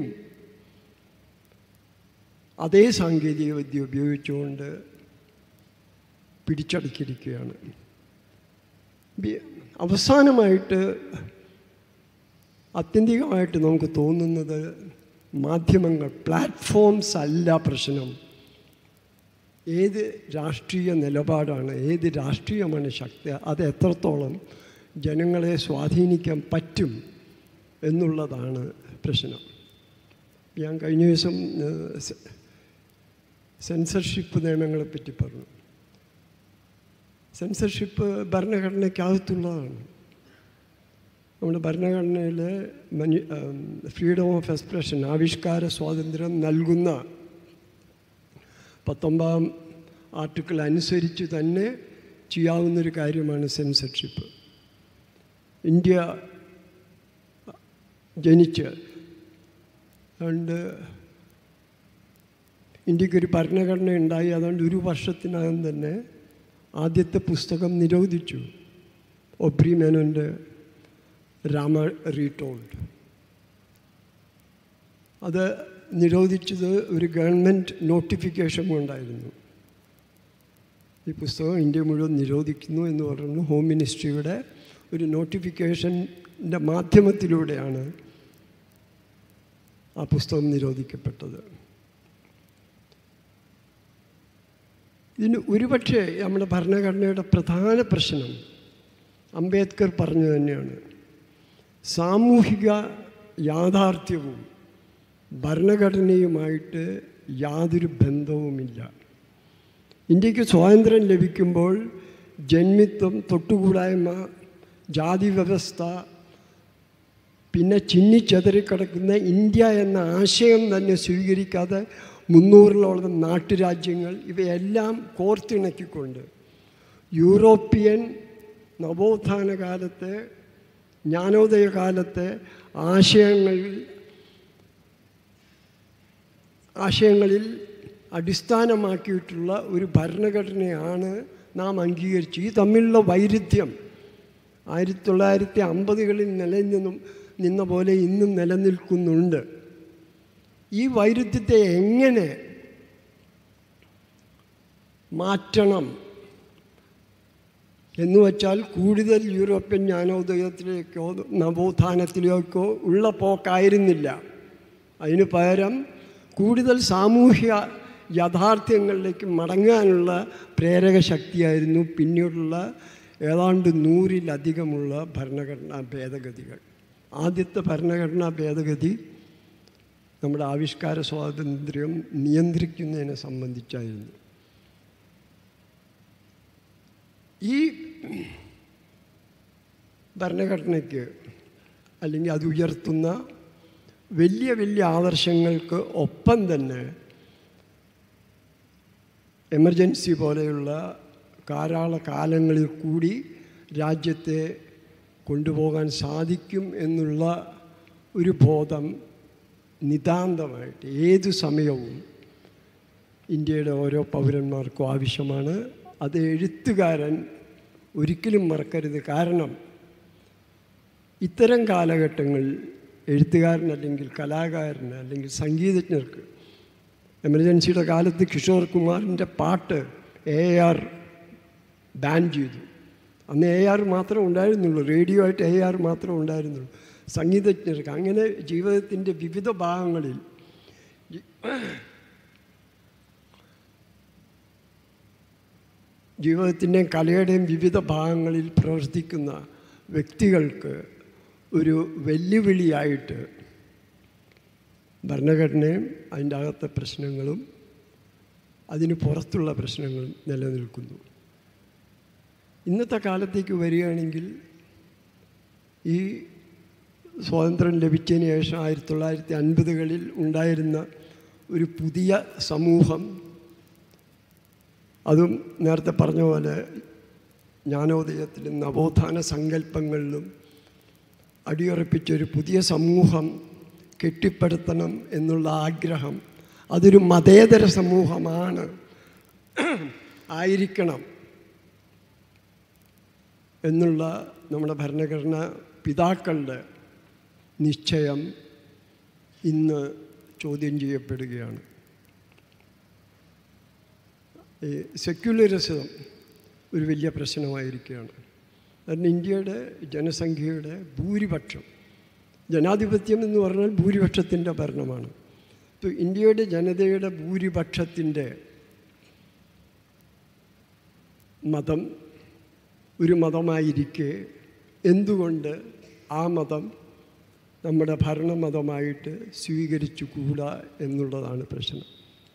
അതേ സാങ്കേതിക വിദ്യ ഉപയോഗിച്ചുകൊണ്ട് പിടിച്ചടക്കിയിരിക്കുകയാണ് ബി- അവസാനമായിട്ട് ആത്യന്തികമായിട്ട് നമുക്ക് തോന്നുന്നത് മാധ്യമങ്ങൾ പ്ലാറ്റ്ഫോംസ് അല്ല പ്രശ്നം ഏത് രാഷ്ട്രീയ നിലപാടാണ് ഏത് രാഷ്ട്രീയമാണ് ശക്തി അത് എത്രത്തോളം ജനങ്ങളെ സ്വാധീനിക്കാൻ പറ്റും എന്നുള്ളതാണ് പ്രശ്നം ഞാൻ കഴിഞ്ഞ ദിവസം ഏഹ്, സെ- സെൻസർഷിപ്പ് നിയമങ്ങളെപ്പറ്റി പറഞ്ഞു സെൻസർഷിപ്പ് ഭരണഘടനയ്ക്കകത്തുള്ളതാണ് നമ്മുടെ ഭരണഘടനയിൽ മനു ഫ്രീഡം ഓഫ് എക്സ്പ്രഷൻ ആവിഷ്കാര സ്വാതന്ത്ര്യം നൽകുന്ന പത്തൊമ്പതാം ആർട്ടിക്കിൾ അനുസരിച്ച് തന്നെ ചെയ്യാവുന്നൊരു കാര്യമാണ് സെൻസർഷിപ്പ് ഇന്ത്യ ജനിച്ച് അതുകൊണ്ട് ഇന്ത്യക്കൊരു ഭരണഘടന ഉണ്ടായി അതുകൊണ്ട് ഒരു വർഷത്തിനകം തന്നെ ആദ്യത്തെ പുസ്തകം നിരോധിച്ചു ഒബ്രി മേനോൻ്റെ രാമ റീടോൾഡ് അത് നിരോധിച്ചത് ഒരു ഗവൺമെൻറ് നോട്ടിഫിക്കേഷൻ കൊണ്ടായിരുന്നു ഈ പുസ്തകം ഇന്ത്യ മുഴുവൻ നിരോധിക്കുന്നു എന്ന് പറയുന്നു ഹോം മിനിസ്ട്രിയുടെ ഒരു നോട്ടിഫിക്കേഷൻ്റെ മാധ്യമത്തിലൂടെയാണ് ആ പുസ്തകം നിരോധിക്കപ്പെട്ടത് ഇതിന് ഒരുപക്ഷെ നമ്മുടെ ഭരണഘടനയുടെ പ്രധാന പ്രശ്നം അംബേദ്കർ പറഞ്ഞു തന്നെയാണ് സാമൂഹിക യാഥാർത്ഥ്യവും ഭരണഘടനയുമായിട്ട് യാതൊരു ബന്ധവുമില്ല ഇന്ത്യക്ക് സ്വാതന്ത്ര്യം ലഭിക്കുമ്പോൾ ജന്മിത്വം തൊട്ടുകൂടായ്മ ജാതി വ്യവസ്ഥ പിന്നെ ചിന്നിച്ചെതറിക്കിടക്കുന്ന ഇന്ത്യ എന്ന ആശയം തന്നെ സ്വീകരിക്കാതെ മുന്നൂറിലോളം നാട്ടുരാജ്യങ്ങൾ ഇവയെല്ലാം കോർത്തിണക്കിക്കൊണ്ട് യൂറോപ്യൻ നവോത്ഥാന കാലത്തെ ജ്ഞാനോദയ കാലത്തെ ആശയങ്ങളിൽ ആശയങ്ങളിൽ അടിസ്ഥാനമാക്കിയിട്ടുള്ള ഒരു ഭരണഘടനയാണ് നാം അംഗീകരിച്ചു ഈ തമ്മിലുള്ള വൈരുദ്ധ്യം ആയിരത്തി തൊള്ളായിരത്തി അമ്പതുകളിൽ നിലനിന്നും നിന്ന പോലെ ഇന്നും നിലനിൽക്കുന്നുണ്ട് ഈ വൈരുദ്ധ്യത്തെ എങ്ങനെ മാറ്റണം എന്ന് വച്ചാൽ കൂടുതൽ യൂറോപ്യൻ ജ്ഞാനോദയത്തിലേക്കോ നവോത്ഥാനത്തിലേക്കോ ഉള്ള പോക്കായിരുന്നില്ല അതിന് പകരം കൂടുതൽ സാമൂഹ്യ യാഥാർത്ഥ്യങ്ങളിലേക്ക് മടങ്ങാനുള്ള പ്രേരക ശക്തിയായിരുന്നു പിന്നീടുള്ള ഏതാണ്ട് നൂറിലധികമുള്ള ഭരണഘടനാ ഭേദഗതികൾ ആദ്യത്തെ ഭരണഘടനാ ഭേദഗതി നമ്മുടെ ആവിഷ്കാര സ്വാതന്ത്ര്യം നിയന്ത്രിക്കുന്നതിനെ സംബന്ധിച്ചായിരുന്നു ഈ ഭരണഘടനയ്ക്ക് അല്ലെങ്കിൽ അത് ഉയർത്തുന്ന വലിയ വലിയ ആദർശങ്ങൾക്ക് ഒപ്പം തന്നെ എമർജൻസി പോലെയുള്ള ധാരാള കാലങ്ങളിൽ കൂടി രാജ്യത്തെ കൊണ്ടുപോകാൻ സാധിക്കും എന്നുള്ള ഒരു ബോധം നിതാന്തമായിട്ട് ഏതു സമയവും ഇന്ത്യയുടെ ഓരോ പൗരന്മാർക്കും ആവശ്യമാണ് അത് എഴുത്തുകാരൻ ഒരിക്കലും മറക്കരുത് കാരണം ഇത്തരം കാലഘട്ടങ്ങളിൽ എഴുത്തുകാരൻ അല്ലെങ്കിൽ കലാകാരന് അല്ലെങ്കിൽ സംഗീതജ്ഞർക്ക് എമർജൻസിയുടെ കാലത്ത് കിഷോർ കുമാറിൻ്റെ പാട്ട് എ ആർ ബാൻ ചെയ്തു അന്ന് എ ആർ മാത്രമേ ഉണ്ടായിരുന്നുള്ളൂ റേഡിയോ ആയിട്ട് എ ആർ മാത്രമേ ഉണ്ടായിരുന്നുള്ളൂ സംഗീതജ്ഞർക്ക് അങ്ങനെ ജീവിതത്തിൻ്റെ വിവിധ ഭാഗങ്ങളിൽ ജീവിതത്തിൻ്റെയും കലയുടെയും വിവിധ ഭാഗങ്ങളിൽ പ്രവർത്തിക്കുന്ന വ്യക്തികൾക്ക് ഒരു വെല്ലുവിളിയായിട്ട് ഭരണഘടനയും അതിൻ്റെ അകത്തെ പ്രശ്നങ്ങളും അതിന് പുറത്തുള്ള പ്രശ്നങ്ങളും നിലനിൽക്കുന്നു ഇന്നത്തെ കാലത്തേക്ക് വരികയാണെങ്കിൽ ഈ സ്വാതന്ത്ര്യം ലഭിച്ചതിന് ശേഷം ആയിരത്തി തൊള്ളായിരത്തി അൻപതുകളിൽ ഉണ്ടായിരുന്ന ഒരു പുതിയ സമൂഹം അതും നേരത്തെ പറഞ്ഞ പോലെ ജ്ഞാനോദയത്തിലും നവോത്ഥാന സങ്കല്പങ്ങളിലും അടിയുറപ്പിച്ചൊരു പുതിയ സമൂഹം കെട്ടിപ്പടുത്തണം എന്നുള്ള ആഗ്രഹം അതൊരു മതേതര സമൂഹമാണ് ആയിരിക്കണം എന്നുള്ള നമ്മുടെ ഭരണഘടന പിതാക്കളുടെ നിശ്ചയം ഇന്ന് ചോദ്യം ചെയ്യപ്പെടുകയാണ് ഈ സെക്യുലറിസം ഒരു വലിയ പ്രശ്നമായിരിക്കുകയാണ് കാരണം ഇന്ത്യയുടെ ജനസംഖ്യയുടെ ഭൂരിപക്ഷം ജനാധിപത്യം എന്ന് പറഞ്ഞാൽ ഭൂരിപക്ഷത്തിൻ്റെ ഭരണമാണ് ഇപ്പോൾ ഇന്ത്യയുടെ ജനതയുടെ ഭൂരിപക്ഷത്തിൻ്റെ മതം ഒരു മതമായിരിക്കെ എന്തുകൊണ്ട് ആ മതം നമ്മുടെ ഭരണമതമായിട്ട് സ്വീകരിച്ചുകൂടാ എന്നുള്ളതാണ് പ്രശ്നം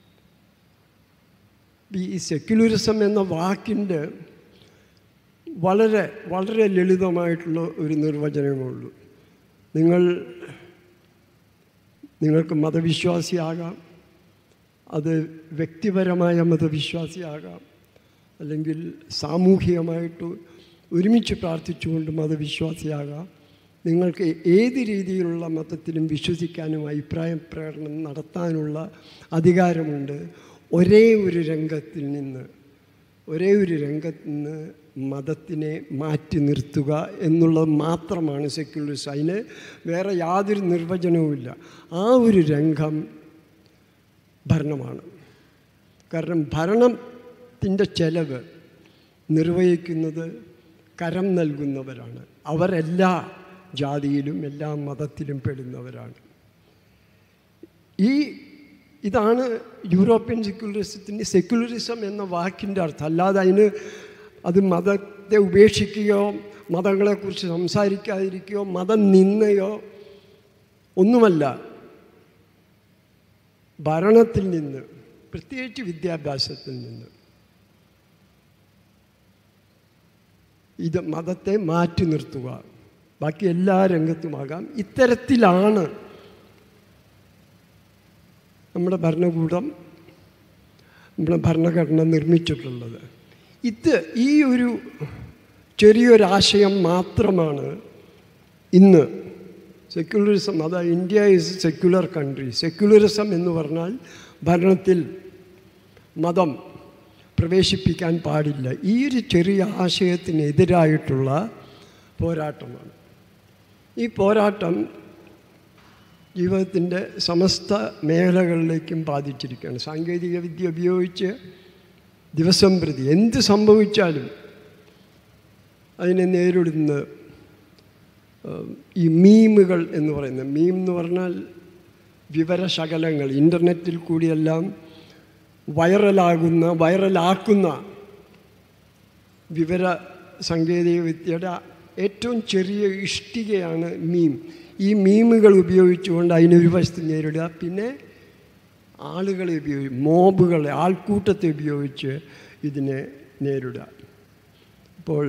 ഈ സെക്യുലറിസം എന്ന വാക്കിൻ്റെ വളരെ വളരെ ലളിതമായിട്ടുള്ള ഒരു നിർവചനമേ ഉള്ളൂ നിങ്ങൾ നിങ്ങൾക്ക് മതവിശ്വാസിയാകാം അത് വ്യക്തിപരമായ മതവിശ്വാസിയാകാം അല്ലെങ്കിൽ സാമൂഹികമായിട്ട് ഒരുമിച്ച് പ്രാർത്ഥിച്ചുകൊണ്ട് മതവിശ്വാസിയാകാം നിങ്ങൾക്ക് ഏത് രീതിയിലുള്ള മതത്തിലും വിശ്വസിക്കാനും അഭിപ്രായ പ്രകടനം നടത്താനുള്ള അധികാരമുണ്ട് ഒരേ ഒരു രംഗത്തിൽ നിന്ന് ഒരേ ഒരു രംഗത്ത് നിന്ന് മതത്തിനെ മാറ്റി നിർത്തുക എന്നുള്ളത് മാത്രമാണ് സെക്യുലറിസം അതിന് വേറെ യാതൊരു നിർവചനവുമില്ല ആ ഒരു രംഗം ഭരണമാണ് കാരണം ഭരണത്തിൻ്റെ ചെലവ് നിർവഹിക്കുന്നത് കരം നൽകുന്നവരാണ് അവരെല്ലാ ജാതിയിലും എല്ലാ മതത്തിലും പെടുന്നവരാണ് ഈ ഇതാണ് യൂറോപ്യൻ സെക്യുലറിസത്തിൻ്റെ സെക്യുലറിസം എന്ന വാക്കിൻ്റെ അർത്ഥം അല്ലാതെ അതിന് അത് മതത്തെ ഉപേക്ഷിക്കുകയോ മതങ്ങളെക്കുറിച്ച് സംസാരിക്കാതിരിക്കുകയോ മതം നിന്നയോ ഒന്നുമല്ല ഭരണത്തിൽ നിന്ന് പ്രത്യേകിച്ച് വിദ്യാഭ്യാസത്തിൽ നിന്ന് ഇത് മതത്തെ മാറ്റി നിർത്തുക ബാക്കി എല്ലാ രംഗത്തുമാകാം ഇത്തരത്തിലാണ് നമ്മുടെ ഭരണകൂടം നമ്മുടെ ഭരണഘടന നിർമ്മിച്ചിട്ടുള്ളത് ഇത് ഈ ഒരു ചെറിയൊരാശയം മാത്രമാണ് ഇന്ന് സെക്യുലറിസം അതാ India is secular country secularism എന്ന് പറഞ്ഞാൽ ഭരണത്തിൽ മതം പ്രവേശിപ്പിക്കാൻ പാടില്ല ഈ ഒരു ചെറിയ ആശയത്തിനെതിരായിട്ടുള്ള പോരാട്ടമാണ് ഈ പോരാട്ടം ജീവിതത്തിൻ്റെ സമസ്ത മേഖലകളിലേക്കും ബാധിച്ചിരിക്കുകയാണ് സാങ്കേതിക വിദ്യ ഉപയോഗിച്ച് ദിവസം പ്രതി എന്ത് സംഭവിച്ചാലും അതിനെ നേരിടുന്ന ഈ മീമുകൾ എന്ന് പറയുന്നത് മീം എന്ന് പറഞ്ഞാൽ വിവരശകലങ്ങൾ ഇൻ്റർനെറ്റിൽ കൂടിയെല്ലാം വൈറലാകുന്ന വൈറലാക്കുന്ന വിവര സാങ്കേതിക വിദ്യയുടെ ഏറ്റവും ചെറിയ ഇഷ്ടികയാണ് മീം ഈ മീമുകൾ ഉപയോഗിച്ചുകൊണ്ട് അതിനൊരു വശത്ത് നേരിടുക പിന്നെ ആളുകളെ ഉപയോഗിച്ച് മോബുകളെ ആൾക്കൂട്ടത്തെ ഉപയോഗിച്ച് ഇതിനെ നേരിടുക അപ്പോൾ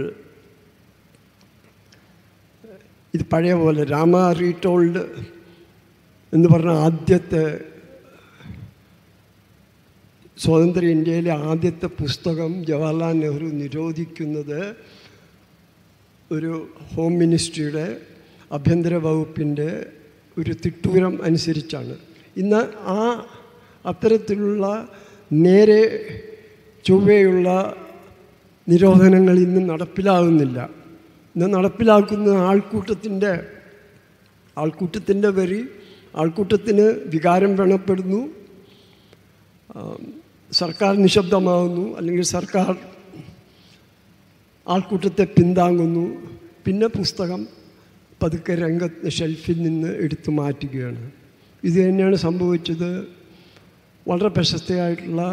ഇത് പഴയ പോലെ രാമ റീടോൾഡ് എന്ന് പറഞ്ഞ ആദ്യത്തെ സ്വതന്ത്ര ഇന്ത്യയിലെ ആദ്യത്തെ പുസ്തകം ജവഹർലാൽ നെഹ്റു നിരോധിക്കുന്നത് ഒരു ഹോം മിനിസ്ട്രിയുടെ ആഭ്യന്തര വകുപ്പിൻ്റെ ഒരു തിട്ടൂരം അനുസരിച്ചാണ് ഇന്ന് ആ അത്തരത്തിലുള്ള നേരെ ചൊവ്വയുള്ള നിരോധനങ്ങൾ ഇന്ന് നടപ്പിലാകുന്നില്ല ഇന്ന് നടപ്പിലാക്കുന്ന ആൾക്കൂട്ടത്തിൻ്റെ ആൾക്കൂട്ടത്തിൻ്റെ വരി ആൾക്കൂട്ടത്തിന് വികാരം വേണപ്പെടുന്നു സർക്കാർ നിശബ്ദമാകുന്നു അല്ലെങ്കിൽ സർക്കാർ ആൾക്കൂട്ടത്തെ പിന്താങ്ങുന്നു പിന്നെ പുസ്തകം പതുക്കെ രംഗത്ത് ഷെൽഫിൽ നിന്ന് എടുത്തു മാറ്റുകയാണ് ഇത് തന്നെയാണ് സംഭവിച്ചത് വളരെ പ്രശസ്തയായിട്ടുള്ള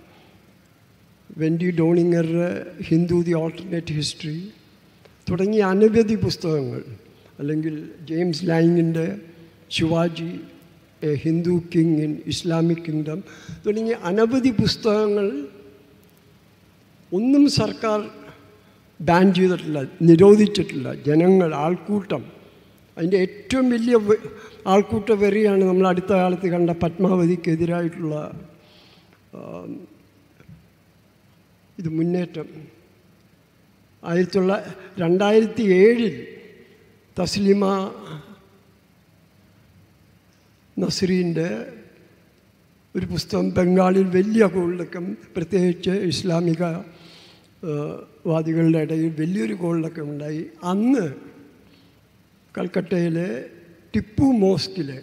വെൻഡി ഡോണിങ്ങറുടെ ഹിന്ദു ദി ഓൾട്ടർനേറ്റ് ഹിസ്റ്ററി തുടങ്ങിയ അനവധി പുസ്തകങ്ങൾ അല്ലെങ്കിൽ ജെയിംസ് ലായിങ്ങിൻ്റെ Shivaji a Hindu king in Islamic kingdom തുടങ്ങിയ അനവധി പുസ്തകങ്ങൾ ഒന്നും സർക്കാർ ബാൻ ചെയ്തിട്ടില്ല നിരോധിച്ചിട്ടില്ല ജനങ്ങൾ ആൾക്കൂട്ടം അതിൻ്റെ ഏറ്റവും വലിയ ആൾക്കൂട്ട വെറിയാണ് നമ്മൾ അടുത്ത കാലത്ത് കണ്ട പത്മാവതിക്കെതിരായിട്ടുള്ള ഇത് മുന്നേറ്റം ആയിരത്തി തൊള്ള രണ്ടായിരത്തി ഏഴിൽ തസ്ലിമ നസ്രീൻ്റെ ഒരു പുസ്തകം ബംഗാളിൽ വലിയ കോളിളക്കം പ്രത്യേകിച്ച് ഇസ്ലാമിക വാദികളുടെ ഇടയിൽ വലിയൊരു കോളിളക്കം ഉണ്ടായി അന്ന് കൽക്കട്ടയിലെ ടിപ്പു മോസ്കിലെ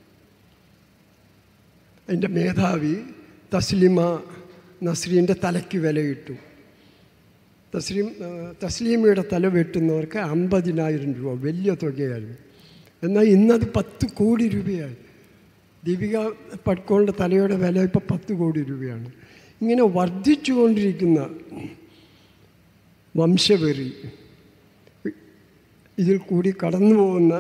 അതിൻ്റെ മേധാവി തസ്ലിമ നസ്രീൻ്റെ തലയ്ക്ക് വിലയിട്ടു തസ്ലീം തസ്ലീമയുടെ തല വെട്ടുന്നവർക്ക് അമ്പതിനായിരം രൂപ വലിയ തുകയായിരുന്നു എന്നാൽ ഇന്നത് പത്ത് കോടി രൂപയായി ദീപിക പട്കോളിൻ്റെ തലയുടെ വില ഇപ്പോൾ പത്ത് കോടി രൂപയാണ് ഇങ്ങനെ വർദ്ധിച്ചുകൊണ്ടിരിക്കുന്ന വംശവെറി ഇതിൽ കൂടി കടന്നു പോകുന്ന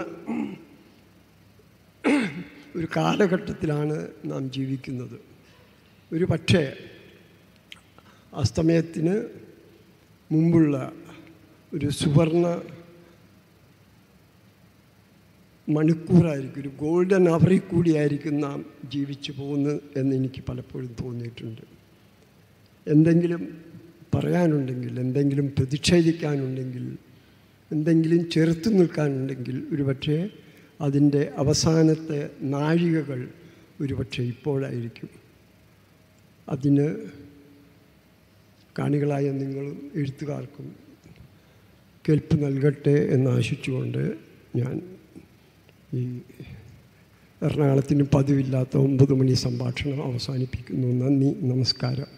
ഒരു കാലഘട്ടത്തിലാണ് നാം ജീവിക്കുന്നത് ഒരു പക്ഷേ അസ്തമയത്തിന് മുമ്പുള്ള ഒരു സുവർണ മണിക്കൂറായിരിക്കും ഒരു ഗോൾഡൻ അവറിൽ കൂടിയായിരിക്കും നാം ജീവിച്ചു പോകുന്നത് എന്ന് എനിക്ക് പലപ്പോഴും തോന്നിയിട്ടുണ്ട് എന്തെങ്കിലും പറയാനുണ്ടെങ്കിൽ എന്തെങ്കിലും പ്രതിഷേധിക്കാനുണ്ടെങ്കിൽ എന്തെങ്കിലും ചെറുത്തു നിൽക്കാനുണ്ടെങ്കിൽ ഒരുപക്ഷെ അതിൻ്റെ അവസാനത്തെ നാഴികകൾ ഒരുപക്ഷെ ഇപ്പോഴായിരിക്കും അതിന് കാണികളായ നിങ്ങളും എഴുത്തുകാർക്കും കേൾപ്പ് നൽകട്ടെ എന്ന് ആശിച്ചുകൊണ്ട് ഞാൻ ഈ എറണാകുളത്തിന് പതിവില്ലാത്ത ഒമ്പത് മണി സംഭാഷണം അവസാനിപ്പിക്കുന്നു നന്ദി നമസ്കാരം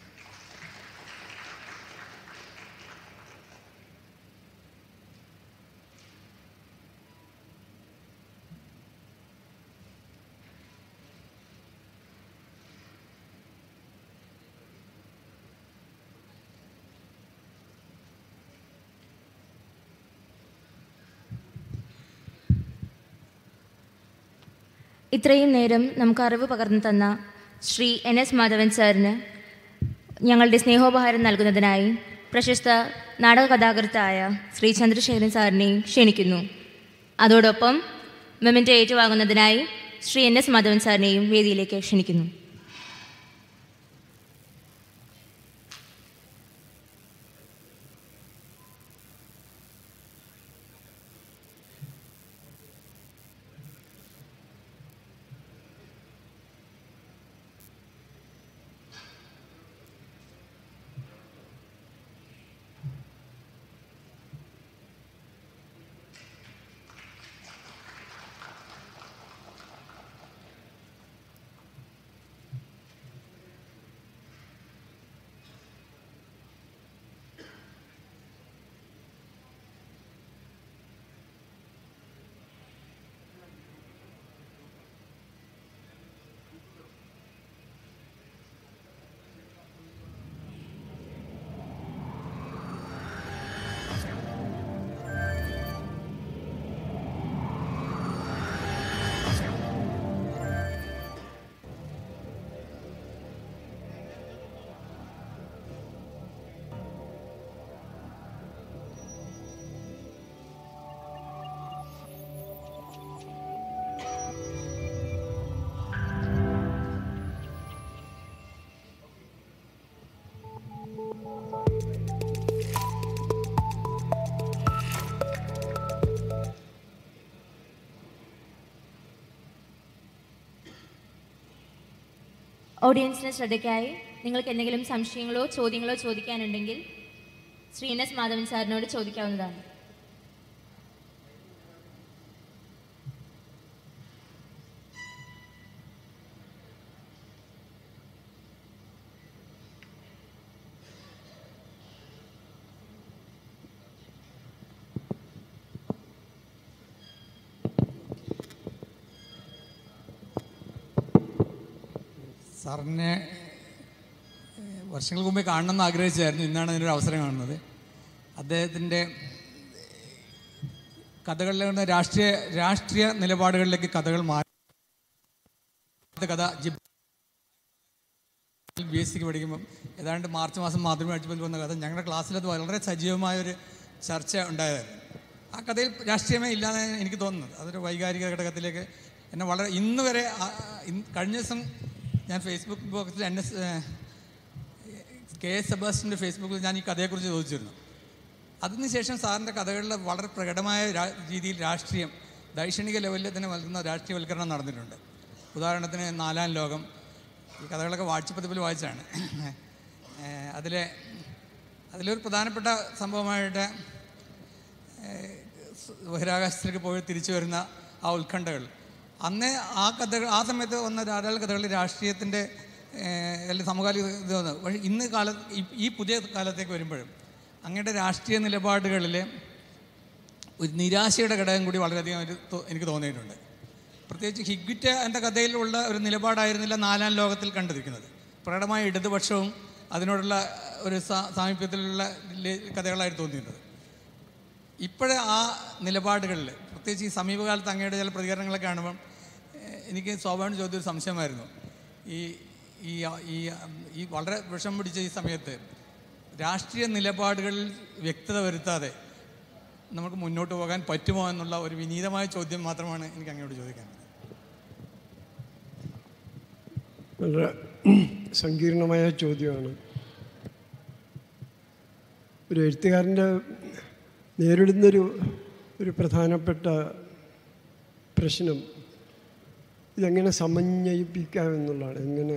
ഇത്രയും നേരം നമുക്ക് അറിവ് പകർന്നു തന്ന ശ്രീ എൻ എസ് മാധവൻ സാറിന് ഞങ്ങളുടെ സ്നേഹോപഹാരം നൽകുന്നതിനായി പ്രശസ്ത നാടക കഥാകൃത്തായ ശ്രീ ചന്ദ്രശേഖരൻ സാറിനെയും ക്ഷണിക്കുന്നു അതോടൊപ്പം മെമൻറ്റോ ഏറ്റുവാങ്ങുന്നതിനായി ശ്രീ എൻ എസ് മാധവൻ സാറിനെയും വേദിയിലേക്ക് ക്ഷണിക്കുന്നു ഓഡിയൻസിന് ശ്രദ്ധയ്ക്കായി നിങ്ങൾക്ക് എന്തെങ്കിലും സംശയങ്ങളോ ചോദ്യങ്ങളോ ചോദിക്കാനുണ്ടെങ്കിൽ ശ്രീ എൻ എസ് മാധവൻ സാറിനോട് ചോദിക്കാവുന്നതാണ് സാറിനെ ഏഹ്, വർഷങ്ങൾക്ക് മുമ്പേ കാണണമെന്ന് ആഗ്രഹിച്ചായിരുന്നു ഇന്നാണ് അതിനൊരു അവസരം കാണുന്നത് അദ്ദേഹത്തിൻ്റെ കഥകളിലെ നിന്ന് രാഷ്ട്രീയ രാഷ്ട്രീയ നിലപാടുകളിലേക്ക് കഥകൾ മാറി ആദ്യത്തെ കഥ ജിബ് ബി എസ് സിക്ക് പഠിക്കുമ്പം ഏതാണ്ട് മാർച്ച് മാസം മാതൃഭൂമി അടിച്ചുപതി വന്ന കഥ ഞങ്ങളുടെ ക്ലാസ്സിൽ അത് വളരെ സജീവമായ ഒരു ചർച്ച ഉണ്ടായതായിരുന്നു ആ കഥയിൽ രാഷ്ട്രീയമേ ഇല്ലാതെ എനിക്ക് തോന്നുന്നത് അതൊരു വൈകാരിക ഘടകത്തിലേക്ക് എന്നെ വളരെ ഇന്ന് വരെ ആ- ഇന്ന് കഴിഞ്ഞ ദിവസം ഞാൻ ഫേസ്ബുക്ക് ബോക്സിൽ എൻ എസ് കെ എസ് സെബാസ്റ്റിൻ്റെ ഫേസ്ബുക്കിൽ ഞാൻ ഈ കഥയെക്കുറിച്ച് ചോദിച്ചിരുന്നു അതിനുശേഷം സാറിൻ്റെ കഥകളിൽ വളരെ പ്രകടമായ രാ- രീതിയിൽ രാഷ്ട്രീയം ദൈക്ഷണിക ലെവലിൽ തന്നെ നൽകുന്ന രാഷ്ട്രീയവൽക്കരണം നടന്നിട്ടുണ്ട് ഉദാഹരണത്തിന് നാലാം ലോകം ഈ കഥകളൊക്കെ വാട്സപ്പതിപ്പിൽ വായിച്ചാണ് ഏഹ് അതിലെ അതിലൊരു പ്രധാനപ്പെട്ട സംഭവമായിട്ട് ഏഹ് സ് ബഹിരാകാശത്തിലേക്ക് പോയി തിരിച്ചു വരുന്ന ആ ഉത്കണ്ഠകൾ അന്ന് ആ കഥകൾ ആ സമയത്ത് വന്ന ധാരാളം കഥകൾ രാഷ്ട്രീയത്തിൻ്റെ അല്ലെങ്കിൽ സമകാലിക ഇത് വന്നു പക്ഷേ ഇന്ന് കാലത്ത് ഈ- ഈ പുതിയ കാലത്തേക്ക് വരുമ്പോഴും അങ്ങയുടെ രാഷ്ട്രീയ നിലപാടുകളിൽ ഒരു നിരാശയുടെ ഘടകം കൂടി വളരെയധികം ഒരു തോ- എനിക്ക് തോന്നിയിട്ടുണ്ട് പ്രത്യേകിച്ച് ഹിഗ്വിറ്റ എൻ്റെ കഥയിലുള്ള ഒരു നിലപാടായിരുന്നില്ല നാലാം ലോകത്തിൽ കണ്ടിരിക്കുന്നത് പ്രകടമായ ഇടതുപക്ഷവും അതിനോടുള്ള ഒരു സാ- സാമീപ്യത്തിലുള്ള ലെ- കഥകളായിട്ട് തോന്നിയിരുന്നത് ഇപ്പോഴേ ആ നിലപാടുകളിൽ പ്രത്യേകിച്ച് ഈ സമീപകാലത്ത് അങ്ങയുടെ ചില പ്രതികരണങ്ങളൊക്കെ കാണുമ്പം ഏഹ്, എനിക്ക് സ്വാഭാവികം ചോദ്യം ഒരു സംശയമായിരുന്നു ഈ ഈ ഈ ഈ വളരെ വിഷം പിടിച്ച ഈ സമയത്ത് രാഷ്ട്രീയ നിലപാടുകളിൽ വ്യക്തത വരുത്താതെ നമുക്ക് മുന്നോട്ട് പോകാൻ പറ്റുമോ എന്നുള്ള ഒരു വിനീതമായ ചോദ്യം മാത്രമാണ് എനിക്ക് അങ്ങോട്ട് ചോദിക്കാനുള്ളത് വളരെ സങ്കീർണമായ ചോദ്യമാണ് ഒരു എഴുത്തുകാരൻ്റെ നേരിടുന്നൊരു ഒരു പ്രധാനപ്പെട്ട പ്രശ്നം ഇതെങ്ങനെ സമന്വയിപ്പിക്കാം എന്നുള്ളതാണ് എങ്ങനെ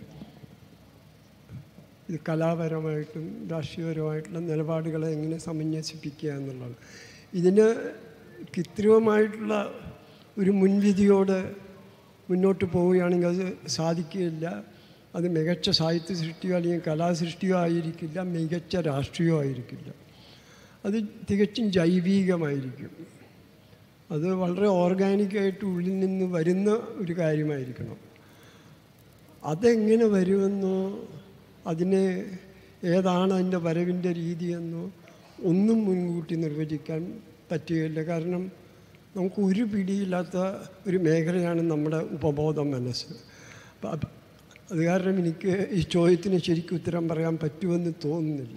ഇത് കലാപരമായിട്ടും രാഷ്ട്രീയപരമായിട്ടുള്ള നിലപാടുകളെ എങ്ങനെ സമന്വസിപ്പിക്കുക എന്നുള്ളതാണ് ഇതിന് കൃത്രിമമായിട്ടുള്ള ഒരു മുൻവിധിയോട് മുന്നോട്ട് പോവുകയാണെങ്കിൽ അത് സാധിക്കുകയില്ല അത് മികച്ച സാഹിത്യ സൃഷ്ടിയോ അല്ലെങ്കിൽ കലാസൃഷ്ടിയോ ആയിരിക്കില്ല മികച്ച രാഷ്ട്രീയമോ ആയിരിക്കില്ല അത് തികച്ചും ജൈവികമായിരിക്കും അത് വളരെ ഓർഗാനിക്കായിട്ട് ഉള്ളിൽ നിന്ന് വരുന്ന ഒരു കാര്യമായിരിക്കണം അതെങ്ങനെ വരുമെന്നോ അതിന് ഏതാണ് അതിൻ്റെ വരവിൻ്റെ രീതിയെന്നോ ഒന്നും മുൻകൂട്ടി നിർവചിക്കാൻ പറ്റുകയില്ല കാരണം നമുക്ക് ഒരു പിടിയില്ലാത്ത ഒരു മേഖലയാണ് നമ്മുടെ ഉപബോധ മനസ്സ് അപ്പം അത് അത് കാരണം എനിക്ക് ഈ ചോദ്യത്തിന് ശരിക്കും ഉത്തരം പറയാൻ പറ്റുമെന്ന് തോന്നുന്നില്ല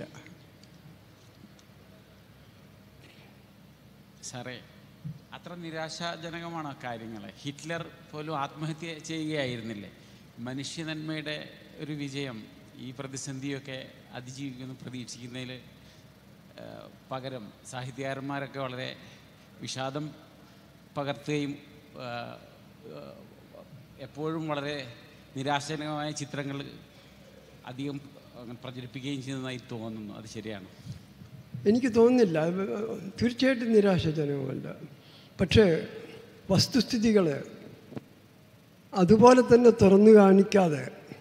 സാറേ അത്ര നിരാശാജനകമാണ് കാര്യങ്ങൾ ഹിറ്റ്ലർ പോലും ആത്മഹത്യ ചെയ്യുകയായിരുന്നില്ലേ മനുഷ്യനന്മയുടെ ഒരു വിജയം ഈ പ്രതിസന്ധിയൊക്കെ അതിജീവിക്കുമെന്ന് പ്രതീക്ഷിക്കുന്നതിൽ പകരം സാഹിത്യകാരന്മാരൊക്കെ വളരെ വിഷാദം പകർത്തുകയും ആ, ആ, എപ്പോഴും വളരെ നിരാശജനകമായ ചിത്രങ്ങൾ അധികം അങ്ങനെ പ്രചരിപ്പിക്കുകയും ചെയ്യുന്നതായി തോന്നുന്നു അത് ശരിയാണ് എനിക്ക് തോന്നുന്നില്ല അത് തീർച്ചയായിട്ടും നിരാശാജനകമല്ല പക്ഷേ വസ്തുസ്ഥിതികൾ അതുപോലെ തന്നെ തുറന്നു കാണിക്കാതെ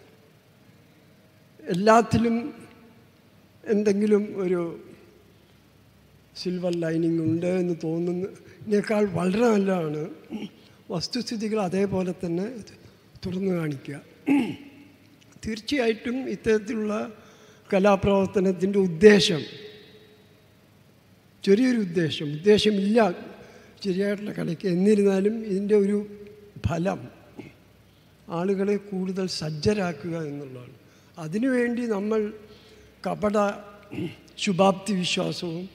എല്ലാത്തിലും എന്തെങ്കിലും ഒരു സിൽവർ ലൈനിങ് ഉണ്ട് എന്ന് തോന്നുന്നതിനേക്കാൾ വളരെ നല്ലതാണ് വസ്തുസ്ഥിതികൾ അതേപോലെ തന്നെ തുറന്നു കാണിക്കുക തീർച്ചയായിട്ടും ഇത്തരത്തിലുള്ള കലാപ്രവർത്തനത്തിൻ്റെ ഉദ്ദേശം ചെറിയൊരു ഉദ്ദേശം ഉദ്ദേശമില്ല ശരിയായിട്ടുള്ള കലയ്ക്ക് എന്നിരുന്നാലും ഇതിൻ്റെ ഒരു ഫലം ആളുകളെ കൂടുതൽ സജ്ജരാക്കുക എന്നുള്ളതാണ് അതിനുവേണ്ടി നമ്മൾ കപട ശുഭാപ്തി വിശ്വാസവും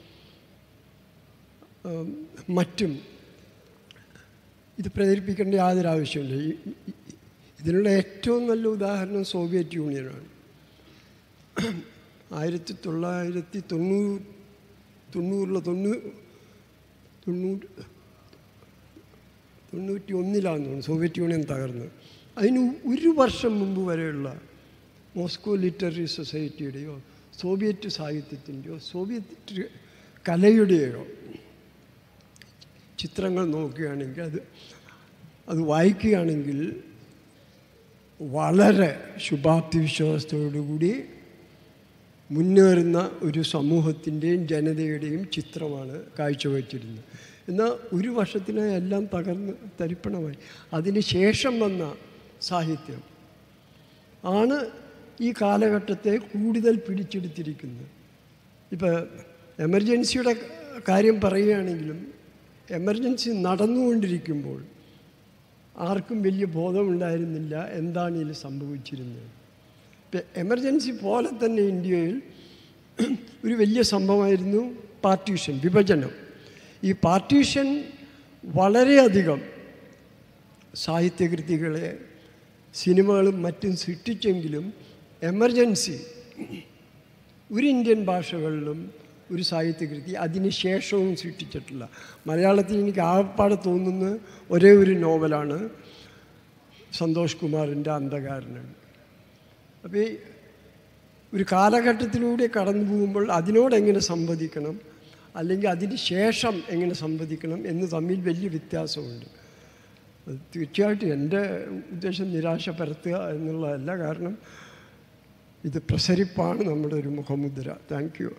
ഉം, മറ്റും ഇത് പ്രചരിപ്പിക്കേണ്ട യാതൊരു ആവശ്യമില്ല ഈ- ഈ- ഇതിനുള്ള ഏറ്റവും നല്ല ഉദാഹരണം സോവിയറ്റ് യൂണിയനാണ് ആയിരത്തി തൊള്ളായിരത്തി തൊണ്ണൂറ് തൊണ്ണൂറിലോ തൊണ്ണൂ തൊണ്ണൂറ് തൊണ്ണൂറ്റി ഒന്നിലാന്ന് തോന്നുന്നു സോവിയറ്റ് യൂണിയൻ തകർന്നത് അതിന് ഒരു വർഷം മുമ്പ് വരെയുള്ള മോസ്കോ ലിറ്റററി സൊസൈറ്റിയുടെയോ സോവിയറ്റ് സാഹിത്യത്തിൻ്റെയോ സോവിയറ്റ് കലയുടെയോ ചിത്രങ്ങൾ നോക്കുകയാണെങ്കിൽ അത് അത് വായിക്കുകയാണെങ്കിൽ വളരെ ശുഭാപ്തി വിശ്വാസത്തോടുകൂടി മുന്നേറുന്ന ഒരു സമൂഹത്തിൻ്റെയും ജനതയുടെയും ചിത്രമാണ് കാഴ്ചവെച്ചിരുന്നത് എന്നാൽ ഒരു വർഷത്തിനായി എല്ലാം തകർന്ന് തരിപ്പണമായി അതിന് ശേഷം വന്ന സാഹിത്യം ആണ് ഈ കാലഘട്ടത്തെ കൂടുതൽ പിടിച്ചെടുത്തിരിക്കുന്നത് ഇപ്പോൾ എമർജൻസിയുടെ കാര്യം പറയുകയാണെങ്കിലും എമർജൻസി നടന്നുകൊണ്ടിരിക്കുമ്പോൾ ആർക്കും വലിയ ബോധമുണ്ടായിരുന്നില്ല എന്താണ് ഇതിൽ സംഭവിച്ചിരുന്നത് ഇപ്പം എമർജൻസി പോലെ തന്നെ ഇന്ത്യയിൽ ഒരു വലിയ സംഭവമായിരുന്നു പാർട്ടീഷൻ വിഭജനം ഈ പാർട്ടീഷൻ വളരെയധികം സാഹിത്യകൃതികളെ സിനിമകളും മറ്റും സൃഷ്ടിച്ചെങ്കിലും എമർജൻസി ഒരു ഇന്ത്യൻ ഭാഷകളിലും ഒരു സാഹിത്യകൃതി അതിന് ശേഷവും സൃഷ്ടിച്ചിട്ടില്ല മലയാളത്തിൽ എനിക്ക് ആകപ്പാടെ തോന്നുന്ന ഒരേ ഒരു നോവലാണ് സന്തോഷ് കുമാറിൻ്റെ അന്ധകാരനാണ് അപ്പോൾ ഈ ഒരു കാലഘട്ടത്തിലൂടെ കടന്നു പോകുമ്പോൾ അതിനോട് എങ്ങനെ സംവദിക്കണം അല്ലെങ്കിൽ അതിന് ശേഷം എങ്ങനെ സംവദിക്കണം എന്ന് തമ്മിൽ വലിയ വ്യത്യാസമുണ്ട് അത് തീർച്ചയായിട്ടും എൻ്റെ ഉദ്ദേശം നിരാശ പരത്തുക എന്നുള്ളതല്ല കാരണം ഇത് പ്രസരിപ്പാണ് നമ്മുടെ ഒരു മുഖമുദ്ര താങ്ക് യു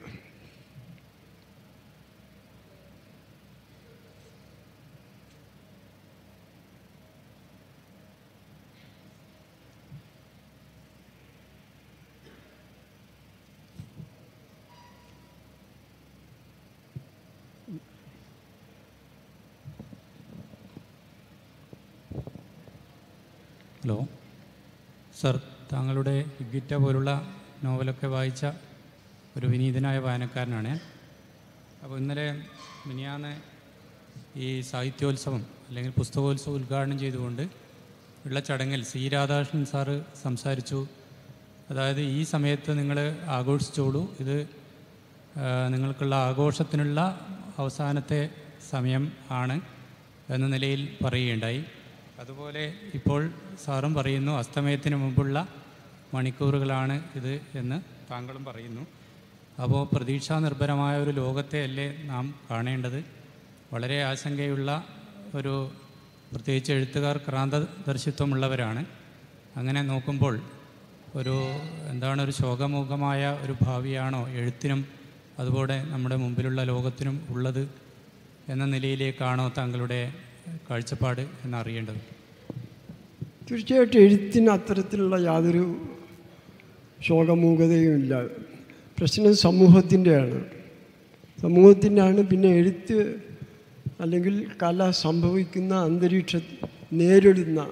ഹലോ സർ താങ്കളുടെ ഇഗ്ഗിറ്റ പോലുള്ള നോവലൊക്കെ വായിച്ച ഒരു വിനീതനായ വായനക്കാരനാണ് ഞാൻ അപ്പോൾ ഇന്നലെ മിനിയാന്ന് ഈ സാഹിത്യോത്സവം അല്ലെങ്കിൽ പുസ്തകോത്സവം ഉദ്ഘാടനം ചെയ്തുകൊണ്ട് ഉള്ള ചടങ്ങിൽ സി രാധാകൃഷ്ണൻ സാറ് സംസാരിച്ചു അതായത് ഈ സമയത്ത് നിങ്ങൾ ആഘോഷിച്ചോളൂ ഇത് ആ, നിങ്ങൾക്കുള്ള ആഘോഷത്തിനുള്ള അവസാനത്തെ സമയം ആണ് എന്ന നിലയിൽ പറയുകയുണ്ടായി അതുപോലെ ഇപ്പോൾ സാറും പറയുന്നു അസ്തമയത്തിന് മുമ്പുള്ള മണിക്കൂറുകളാണ് ഇത് എന്ന് താങ്കളും പറയുന്നു അപ്പോൾ പ്രതീക്ഷാ നിർഭരമായ ഒരു ലോകത്തെ അല്ലേ നാം കാണേണ്ടത് വളരെ ആശങ്കയുള്ള ഒരു പ്രത്യേകിച്ച് എഴുത്തുകാർ ക്രാന്തദർശിത്വമുള്ളവരാണ് അങ്ങനെ നോക്കുമ്പോൾ ഒരു എന്താണ് ഒരു ശോകമുഖമായ ഒരു ഭാവിയാണോ എഴുത്തിനും അതുപോലെ നമ്മുടെ മുമ്പിലുള്ള ലോകത്തിനും ഉള്ളത് എന്ന നിലയിലേക്കാണോ താങ്കളുടെ കാഴ്ചപ്പാട് എന്നറിയേണ്ടത് തീർച്ചയായിട്ടും എഴുത്തിന് അത്തരത്തിലുള്ള യാതൊരു ശോകമൂകതയും ഇല്ല പ്രശ്നം സമൂഹത്തിൻ്റെയാണ് സമൂഹത്തിൻ്റെയാണ് പിന്നെ എഴുത്ത് അല്ലെങ്കിൽ കല സംഭവിക്കുന്ന അന്തരീക്ഷ നേരിടുന്ന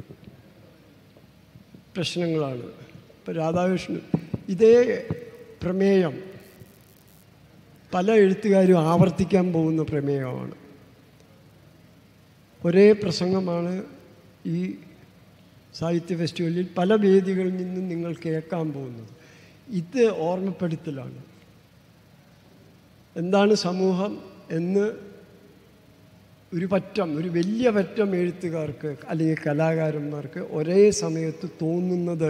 പ്രശ്നങ്ങളാണ് ഇപ്പം രാധാകൃഷ്ണൻ ഇതേ പ്രമേയം പല എഴുത്തുകാരും ആവർത്തിക്കാൻ പോകുന്ന പ്രമേയമാണ് ഒരേ പ്രസംഗമാണ് ഈ സാഹിത്യ ഫെസ്റ്റിവലിൽ പല വേദികളിൽ നിന്നും നിങ്ങൾ കേൾക്കാൻ പോകുന്നത് ഇത് ഓർമ്മപ്പെടുത്തലാണ് എന്താണ് സമൂഹം എന്ന് ഒരു പറ്റം ഒരു വലിയ പറ്റം എഴുത്തുകാർക്ക് അല്ലെങ്കിൽ കലാകാരന്മാർക്ക് ഒരേ സമയത്ത് തോന്നുന്നത്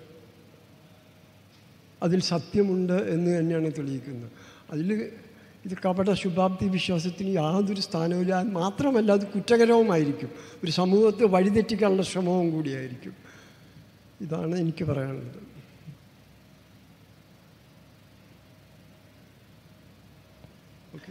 അതിൽ സത്യമുണ്ട് എന്ന് തന്നെയാണ് തെളിയിക്കുന്നത് അതിൽ ഇത് കപട ശുഭാപ്തി വിശ്വാസത്തിന് യാതൊരു സ്ഥാനവുമില്ല അത് മാത്രമല്ല അത് കുറ്റകരവുമായിരിക്കും ഒരു സമൂഹത്തെ വഴിതെറ്റിക്കാനുള്ള ശ്രമവും കൂടിയായിരിക്കും ഇതാണ് എനിക്ക് പറയാനുള്ളത് ഓക്കെ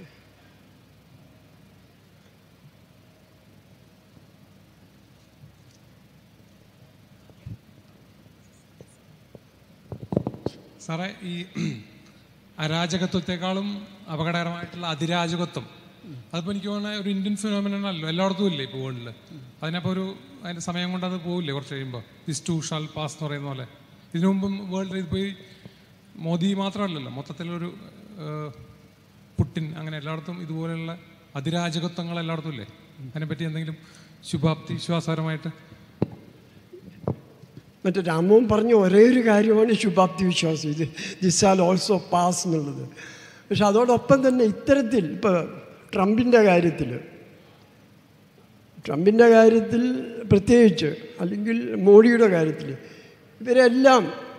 സാറേ ഈ അരാജകത്വത്തെക്കാളും അപകടകരമായിട്ടുള്ള അതിരാജകത്വം അതിപ്പോൾ എനിക്ക് തോന്നുന്ന ഒരു ഇന്ത്യൻ ഫിനോമിനൽ അല്ലോ എല്ലായിടത്തും ഇല്ലേ ഇപ്പോൾ വേൾഡിൽ അതിനപ്പോൾ ഒരു അതിൻ്റെ സമയം കൊണ്ട് അത് പോകില്ലേ കുറച്ച് കഴിയുമ്പോൾ ദിസ് ടു ഷാൽ പാസ് എന്ന് പറയുന്ന പോലെ ഇതിനു മുമ്പും വേൾഡിൽ ഇപ്പോൾ ഈ മോദി മാത്രമല്ലല്ലോ മൊത്തത്തിലൊരു ഏഹ്, പുട്ടിൻ അങ്ങനെ എല്ലായിടത്തും ഇതുപോലെയുള്ള അതിരാജകത്വങ്ങൾ എല്ലായിടത്തും ഇല്ലേ അതിനെപ്പറ്റി എന്തെങ്കിലും ശുഭാപ്തി വിശ്വാസപരമായിട്ട് മറ്റേ രാമോൻ പറഞ്ഞ ഒരേ ഒരു കാര്യമാണ് ശുഭാപ്തി വിശ്വാസം ഇത് ദിസ് ആൽ ഓൾസോ പാസ് എന്നുള്ളത് പക്ഷെ അതോടൊപ്പം തന്നെ ഇത്തരത്തിൽ ഇപ്പോൾ ട്രംപിൻ്റെ കാര്യത്തിൽ ട്രംപിൻ്റെ കാര്യത്തിൽ പ്രത്യേകിച്ച് അല്ലെങ്കിൽ മോഡിയുടെ കാര്യത്തിൽ ഇവരെല്ലാം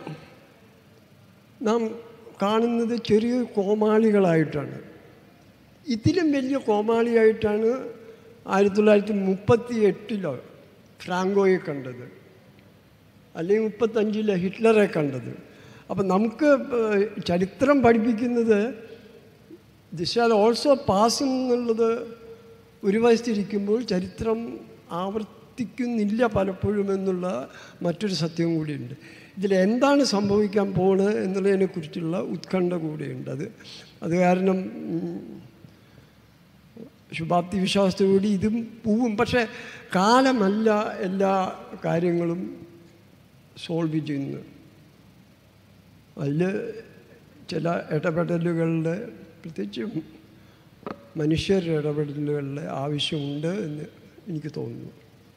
നാം കാണുന്നത് ചെറിയ കോമാളികളായിട്ടാണ് ഇതിലും വലിയ കോമാളിയായിട്ടാണ് ആയിരത്തി തൊള്ളായിരത്തി മുപ്പത്തി എട്ടിലോ ഫ്രാങ്കോയെ കണ്ടത് അല്ലെങ്കിൽ മുപ്പത്തഞ്ചിലെ ഹിറ്റ്ലറെ കണ്ടത് അപ്പം നമുക്ക് ഏഹ്, ചരിത്രം പഠിപ്പിക്കുന്നത് ദിസ് ആർ ഓൾസോ പാസ് എന്നുള്ളത് ഒരു വശത്തിരിക്കുമ്പോൾ ചരിത്രം ആവർത്തിക്കുന്നില്ല പലപ്പോഴും എന്നുള്ള മറ്റൊരു സത്യം കൂടിയുണ്ട് ഇതിൽ എന്താണ് സംഭവിക്കാൻ പോണത് എന്നുള്ളതിനെക്കുറിച്ചുള്ള ഉത്കണ്ഠ കൂടിയുണ്ട് അത് അത് കാരണം ഉം, ശുഭാപ്തി വിശ്വാസത്തോടുകൂടി ഇതും പോവും പക്ഷേ കാലമല്ല എല്ലാ കാര്യങ്ങളും സോൾവ് ചെയ്യുന്നത് അതിൽ ചില ഇടപെടലുകളുടെ പ്രത്യേകിച്ച് മനുഷ്യരുടെ ഇടപെടലുകളുടെ ആവശ്യമുണ്ട് എന്ന് എനിക്ക് തോന്നുന്നു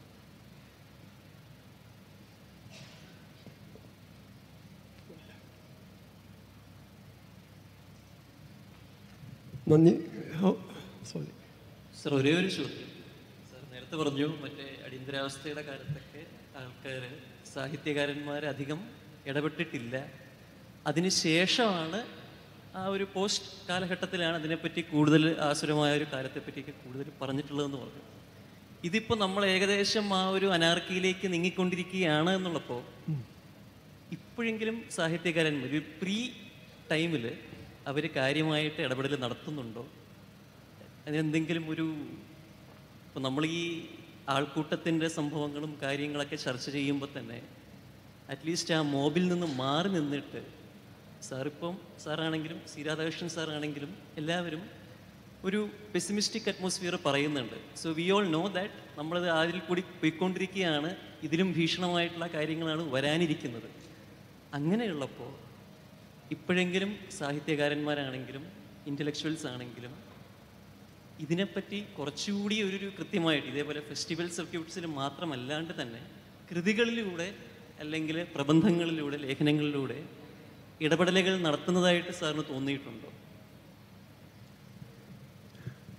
നന്ദി സോറി സർ ഒരേ ഒരു ചോദ്യം സർ നേരത്തെ പറഞ്ഞു മറ്റേ അടിയന്തരാവസ്ഥയുടെ കാലത്തൊക്കെ ആൾക്കാർ സാഹിത്യകാരന്മാർ അധികം ഇടപെട്ടിട്ടില്ല അതിനുശേഷമാണ് ആ ഒരു പോസ്റ്റ് കാലഘട്ടത്തിലാണ് അതിനെപ്പറ്റി കൂടുതൽ ആസുരമായ ഒരു കാലത്തെപ്പറ്റിയൊക്കെ കൂടുതൽ പറഞ്ഞിട്ടുള്ളതെന്ന് പറഞ്ഞു ഇതിപ്പോൾ നമ്മൾ ഏകദേശം ആ ഒരു അനാർക്കിയിലേക്ക് നീങ്ങിക്കൊണ്ടിരിക്കുകയാണ് എന്നുള്ളപ്പോൾ ഇപ്പോഴെങ്കിലും സാഹിത്യകാരന്മാർ ഒരു പ്രീ ടൈമിൽ അവർ കാര്യമായിട്ട് ഇടപെടൽ നടത്തുന്നുണ്ടോ അതിനെന്തെങ്കിലും ഒരു ഇപ്പം നമ്മൾ ഈ ആൾക്കൂട്ടത്തിൻ്റെ സംഭവങ്ങളും കാര്യങ്ങളൊക്കെ ചർച്ച ചെയ്യുമ്പോൾ തന്നെ അറ്റ്ലീസ്റ്റ് ആ മോബിൽ നിന്ന് മാറി നിന്നിട്ട് സാറിപ്പം സാറാണെങ്കിലും സി രാധാകൃഷ്ണൻ സാറാണെങ്കിലും എല്ലാവരും ഒരു പെസിമിസ്റ്റിക് അറ്റ്മോസ്ഫിയർ പറയുന്നുണ്ട് so we all know that നമ്മളത് അതിൽ കൂടി പോയിക്കൊണ്ടിരിക്കുകയാണ് ഇതിലും ഭീഷണമായിട്ടുള്ള കാര്യങ്ങളാണ് വരാനിരിക്കുന്നത് അങ്ങനെയുള്ളപ്പോൾ ഇപ്പോഴെങ്കിലും സാഹിത്യകാരന്മാരാണെങ്കിലും ഇൻ്റലക്ച്വൽസ് ആണെങ്കിലും ഇതിനെപ്പറ്റി കുറച്ചുകൂടി ഒരു ഒരു കൃത്യമായിട്ട് ഇതേപോലെ ഫെസ്റ്റിവൽ സർക്യൂട്ട്സിൽ മാത്രമല്ലാണ്ട് തന്നെ കൃതികളിലൂടെ അല്ലെങ്കിൽ പ്രബന്ധങ്ങളിലൂടെ ലേഖനങ്ങളിലൂടെ ഇടപെടലുകൾ നടത്തുന്നതായിട്ട് സാറിന് തോന്നിയിട്ടുണ്ടോ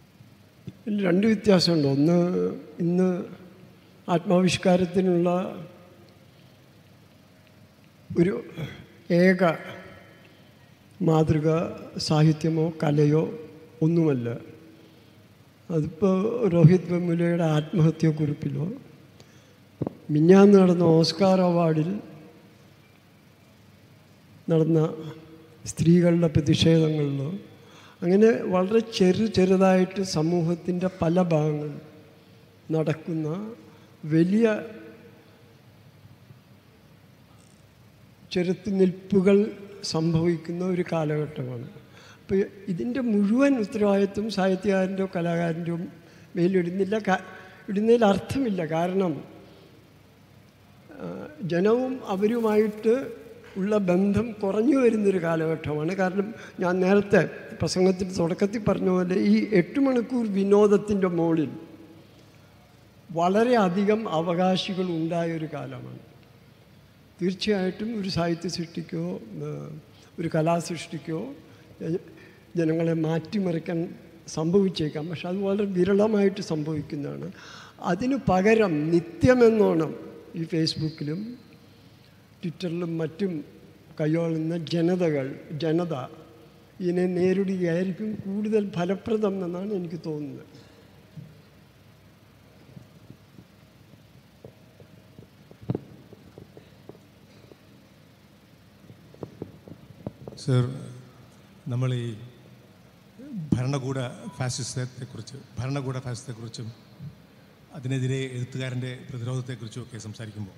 ഇതിൽ രണ്ട് വ്യത്യാസമുണ്ട് ഒന്ന് ഇന്ന് ആത്മാവിഷ്കാരത്തിനുള്ള ഒരു ഏക മാതൃക സാഹിത്യമോ കലയോ ഒന്നുമല്ല അതിപ്പോൾ രോഹിത് വെമുലയുടെ ആത്മഹത്യക്കുറിപ്പിലോ മിഞ്ഞാന്ന് നടന്ന ഓസ്കാർ അവാർഡിൽ നടന്ന സ്ത്രീകളുടെ പ്രതിഷേധങ്ങളിലോ അങ്ങനെ വളരെ ചെറു ചെറുതായിട്ട് സമൂഹത്തിൻ്റെ പല ഭാഗങ്ങൾ നടക്കുന്ന വലിയ ചെറുത്തുനിൽപ്പുകൾ സംഭവിക്കുന്ന ഒരു കാലഘട്ടമാണ് അപ്പോൾ ഇതിൻ്റെ മുഴുവൻ ഉത്തരവാദിത്വം സാഹിത്യകാരൻ്റെയോ കലാകാരൻ്റെയോ മേലിടുന്നില്ല കാ- ഇടുന്നതിൽ അർത്ഥമില്ല കാരണം ആ, ജനവും അവരുമായിട്ട് ഉള്ള ബന്ധം കുറഞ്ഞു വരുന്നൊരു കാലഘട്ടമാണ് കാരണം ഞാൻ നേരത്തെ പ്രസംഗത്തിൻ്റെ തുടക്കത്തിൽ പറഞ്ഞ പോലെ ഈ എട്ട് മണിക്കൂർ വിനോദത്തിൻ്റെ മുകളിൽ വളരെയധികം അവകാശികൾ ഉണ്ടായൊരു കാലമാണ് തീർച്ചയായിട്ടും ഒരു സാഹിത്യ സൃഷ്ടിക്കോ ഏഹ്, ഒരു കലാസൃഷ്ടിക്കോ ജ- ജനങ്ങളെ മാറ്റിമറിക്കാൻ സംഭവിച്ചേക്കാം പക്ഷെ അത് വളരെ വിരളമായിട്ട് സംഭവിക്കുന്നതാണ് അതിനു പകരം നിത്യമെന്നോണം ഈ ഫേസ്ബുക്കിലും ട്വിറ്ററിലും മറ്റും കൈയാളുന്ന ജനതകൾ ജനത ഇതിനെ നേരിടുകയായിരിക്കും കൂടുതൽ ഫലപ്രദം എന്നാണ് എനിക്ക് തോന്നുന്നത് സർ നമ്മൾ ഈ ഭരണകൂട ഫാസിസത്തെക്കുറിച്ച് ഭരണകൂട ഫാസിസത്തെക്കുറിച്ചും അതിനെതിരെ എഴുത്തുകാരൻ്റെ പ്രതിരോധത്തെക്കുറിച്ചും ഒക്കെ സംസാരിക്കുമ്പോൾ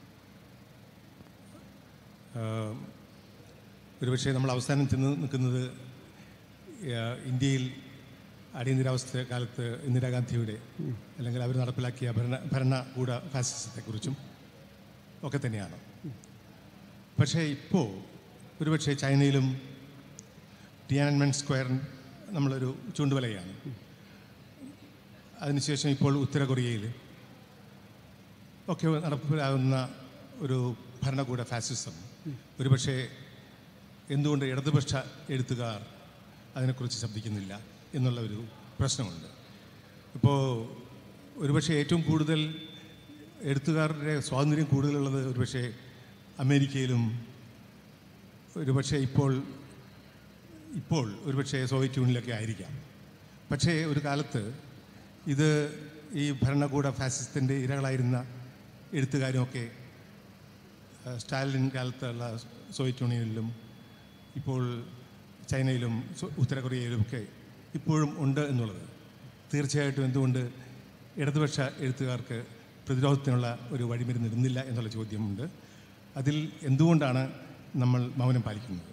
ആഹ്, ഒരുപക്ഷെ നമ്മൾ അവസാനം ചെന്ന് നിൽക്കുന്നത് ആഹ്, ഇന്ത്യയിൽ അടിയന്തരാവസ്ഥ കാലത്ത് ഇന്ദിരാഗാന്ധിയുടെ അല്ലെങ്കിൽ അവർ നടപ്പിലാക്കിയ ഭരണ ഭരണകൂട ഫാസിസത്തെക്കുറിച്ചും ഒക്കെ തന്നെയാണ് പക്ഷേ ഇപ്പോൾ ഒരുപക്ഷെ ചൈനയിലും ടിയാനൻമെൻ സ്ക്വയർ നമ്മളൊരു ചൂണ്ടുവലയാണ് അതിനുശേഷം ഇപ്പോൾ ഉത്തര കൊറിയയിൽ ഒക്കെ നടപ്പിലാകുന്ന ഒരു ഭരണകൂട ഫാസിസം ഒരുപക്ഷെ എന്തുകൊണ്ട് ഇടതുപക്ഷ എഴുത്തുകാർ അതിനെക്കുറിച്ച് ശബ്ദിക്കുന്നില്ല എന്നുള്ള ഒരു പ്രശ്നമുണ്ട് ഇപ്പോൾ ഒരുപക്ഷെ ഏറ്റവും കൂടുതൽ എഴുത്തുകാരുടെ സ്വാതന്ത്ര്യം കൂടുതലുള്ളത് ഒരുപക്ഷെ അമേരിക്കയിലും ഒരുപക്ഷെ ഇപ്പോൾ ഇപ്പോൾ ഒരുപക്ഷെ സോവിയറ്റ് യൂണിയനിലൊക്കെ ആയിരിക്കാം പക്ഷേ ഒരു കാലത്ത് ഇത് ഈ ഭരണകൂട ഫാസിസത്തിൻ്റെ ഇരകളായിരുന്ന എഴുത്തുകാരുമൊക്കെ ആ, സ്റ്റാലിൻ കാലത്തുള്ള സോവിയറ്റ് യൂണിയനിലും ഇപ്പോൾ ചൈനയിലും സോ- ഉത്തര കൊറിയയിലും ഒക്കെ ഇപ്പോഴും ഉണ്ട് എന്നുള്ളത് തീർച്ചയായിട്ടും എന്തുകൊണ്ട് ഇടതുപക്ഷ എഴുത്തുകാർക്ക് പ്രതിരോധത്തിനുള്ള ഒരു വഴിമരുന്നിടുന്നില്ല എന്നുള്ള ചോദ്യമുണ്ട് അതിൽ എന്തുകൊണ്ടാണ് നമ്മൾ മൗനം പാലിക്കുന്നത്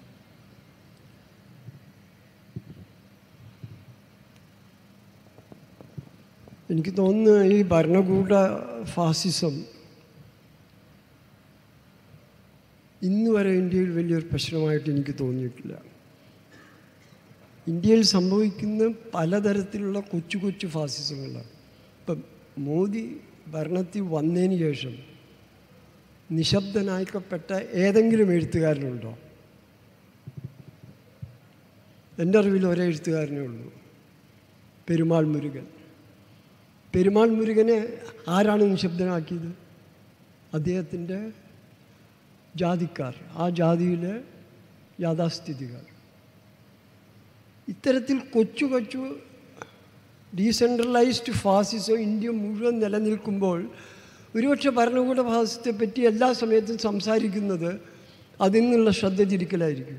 എനിക്ക് തോന്നുന്നു ഈ ഭരണകൂട ഫാസിസം ഇന്ന് വരെ ഇന്ത്യയിൽ വലിയൊരു പ്രശ്നമായിട്ട് എനിക്ക് തോന്നിയിട്ടില്ല ഇന്ത്യയിൽ സംഭവിക്കുന്ന പലതരത്തിലുള്ള കൊച്ചു കൊച്ചു ഫാസിസങ്ങളാണ് ഇപ്പം മോദി ഭരണത്തിൽ വന്നതിന് ശേഷം നിശബ്ദനായിക്കപ്പെട്ട ഏതെങ്കിലും എഴുത്തുകാരനുണ്ടോ എൻ്റെ അറിവിൽ ഒരേ എഴുത്തുകാരനേ ഉള്ളൂ പെരുമാൾ മുരുകൻ പെരുമാൾ മുരുകനെ ആരാണ് നിശബ്ദനാക്കിയത് അദ്ദേഹത്തിൻ്റെ ജാതിക്കാർ ആ ജാതിയിലെ യാഥാസ്ഥിതികൾ ഇത്തരത്തിൽ കൊച്ചു കൊച്ചു ഡീസെൻട്രലൈസ്ഡ് ഫാസിസം ഇന്ത്യ മുഴുവൻ നിലനിൽക്കുമ്പോൾ ഒരുപക്ഷെ ഭരണകൂട ഫാസിസത്തെ പറ്റി എല്ലാ സമയത്തും സംസാരിക്കുന്നത് അതിൽ നിന്നുള്ള ശ്രദ്ധ തിരിക്കലായിരിക്കും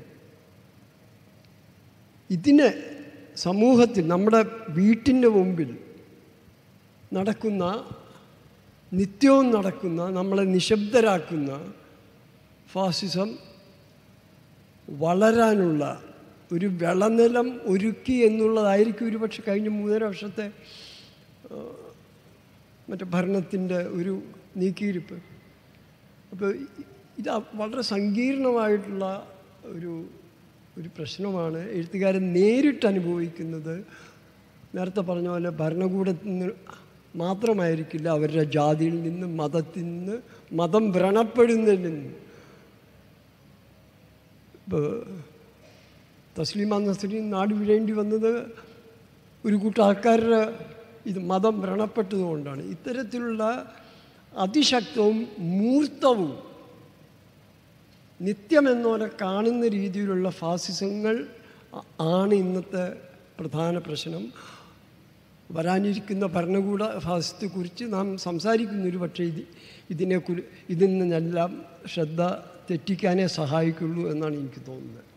ഇതിന് സമൂഹത്തിൽ നമ്മുടെ വീട്ടിൻ്റെ മുമ്പിൽ നടക്കുന്ന നിത്യവും നടക്കുന്ന നമ്മളെ നിശബ്ദരാക്കുന്ന ഫാസിസം വളരാനുള്ള ഒരു വിളനിലം ഒരുക്കി എന്നുള്ളതായിരിക്കും ഒരു പക്ഷെ കഴിഞ്ഞ മൂന്നര വർഷത്തെ ആ, മറ്റേ ഭരണത്തിൻ്റെ ഒരു നീക്കിയിരിപ്പ് അപ്പോൾ ഇത് വളരെ സങ്കീർണമായിട്ടുള്ള ഒരു ഒരു പ്രശ്നമാണ് എഴുത്തുകാരൻ നേരിട്ട് അനുഭവിക്കുന്നത് നേരത്തെ പറഞ്ഞ പോലെ ഭരണകൂടത്തിൽ നിന്ന് മാത്രമായിരിക്കില്ല അവരുടെ ജാതിയിൽ നിന്ന് മതത്തിൽ നിന്ന് മതം വ്രണപ്പെടുന്നതിൽ നിന്ന് ഇപ്പോൾ തസ്ലീമ നസ്രീൻ നാട് വിടേണ്ടി വന്നത് ഒരു കൂട്ടം ആൾക്കാരുടെ ഇത് മതം വ്രണപ്പെട്ടതുകൊണ്ടാണ് ഇത്തരത്തിലുള്ള അതിശക്തവും മൂർത്തവും നിത്യമെന്നോലെ കാണുന്ന രീതിയിലുള്ള ഫാസിസങ്ങൾ ആ- ആണ് ഇന്നത്തെ പ്രധാന പ്രശ്നം വരാനിരിക്കുന്ന ഭരണകൂട ഫാസിസത്തെക്കുറിച്ച് നാം സംസാരിക്കുന്നൊരു പക്ഷേ ഇത് ഇതിനെ കുറി ഇതിൽ നിന്നെല്ലാം ശ്രദ്ധ തെറ്റിക്കാനേ സഹായിക്കുള്ളൂ എന്നാണ് എനിക്ക് തോന്നുന്നത്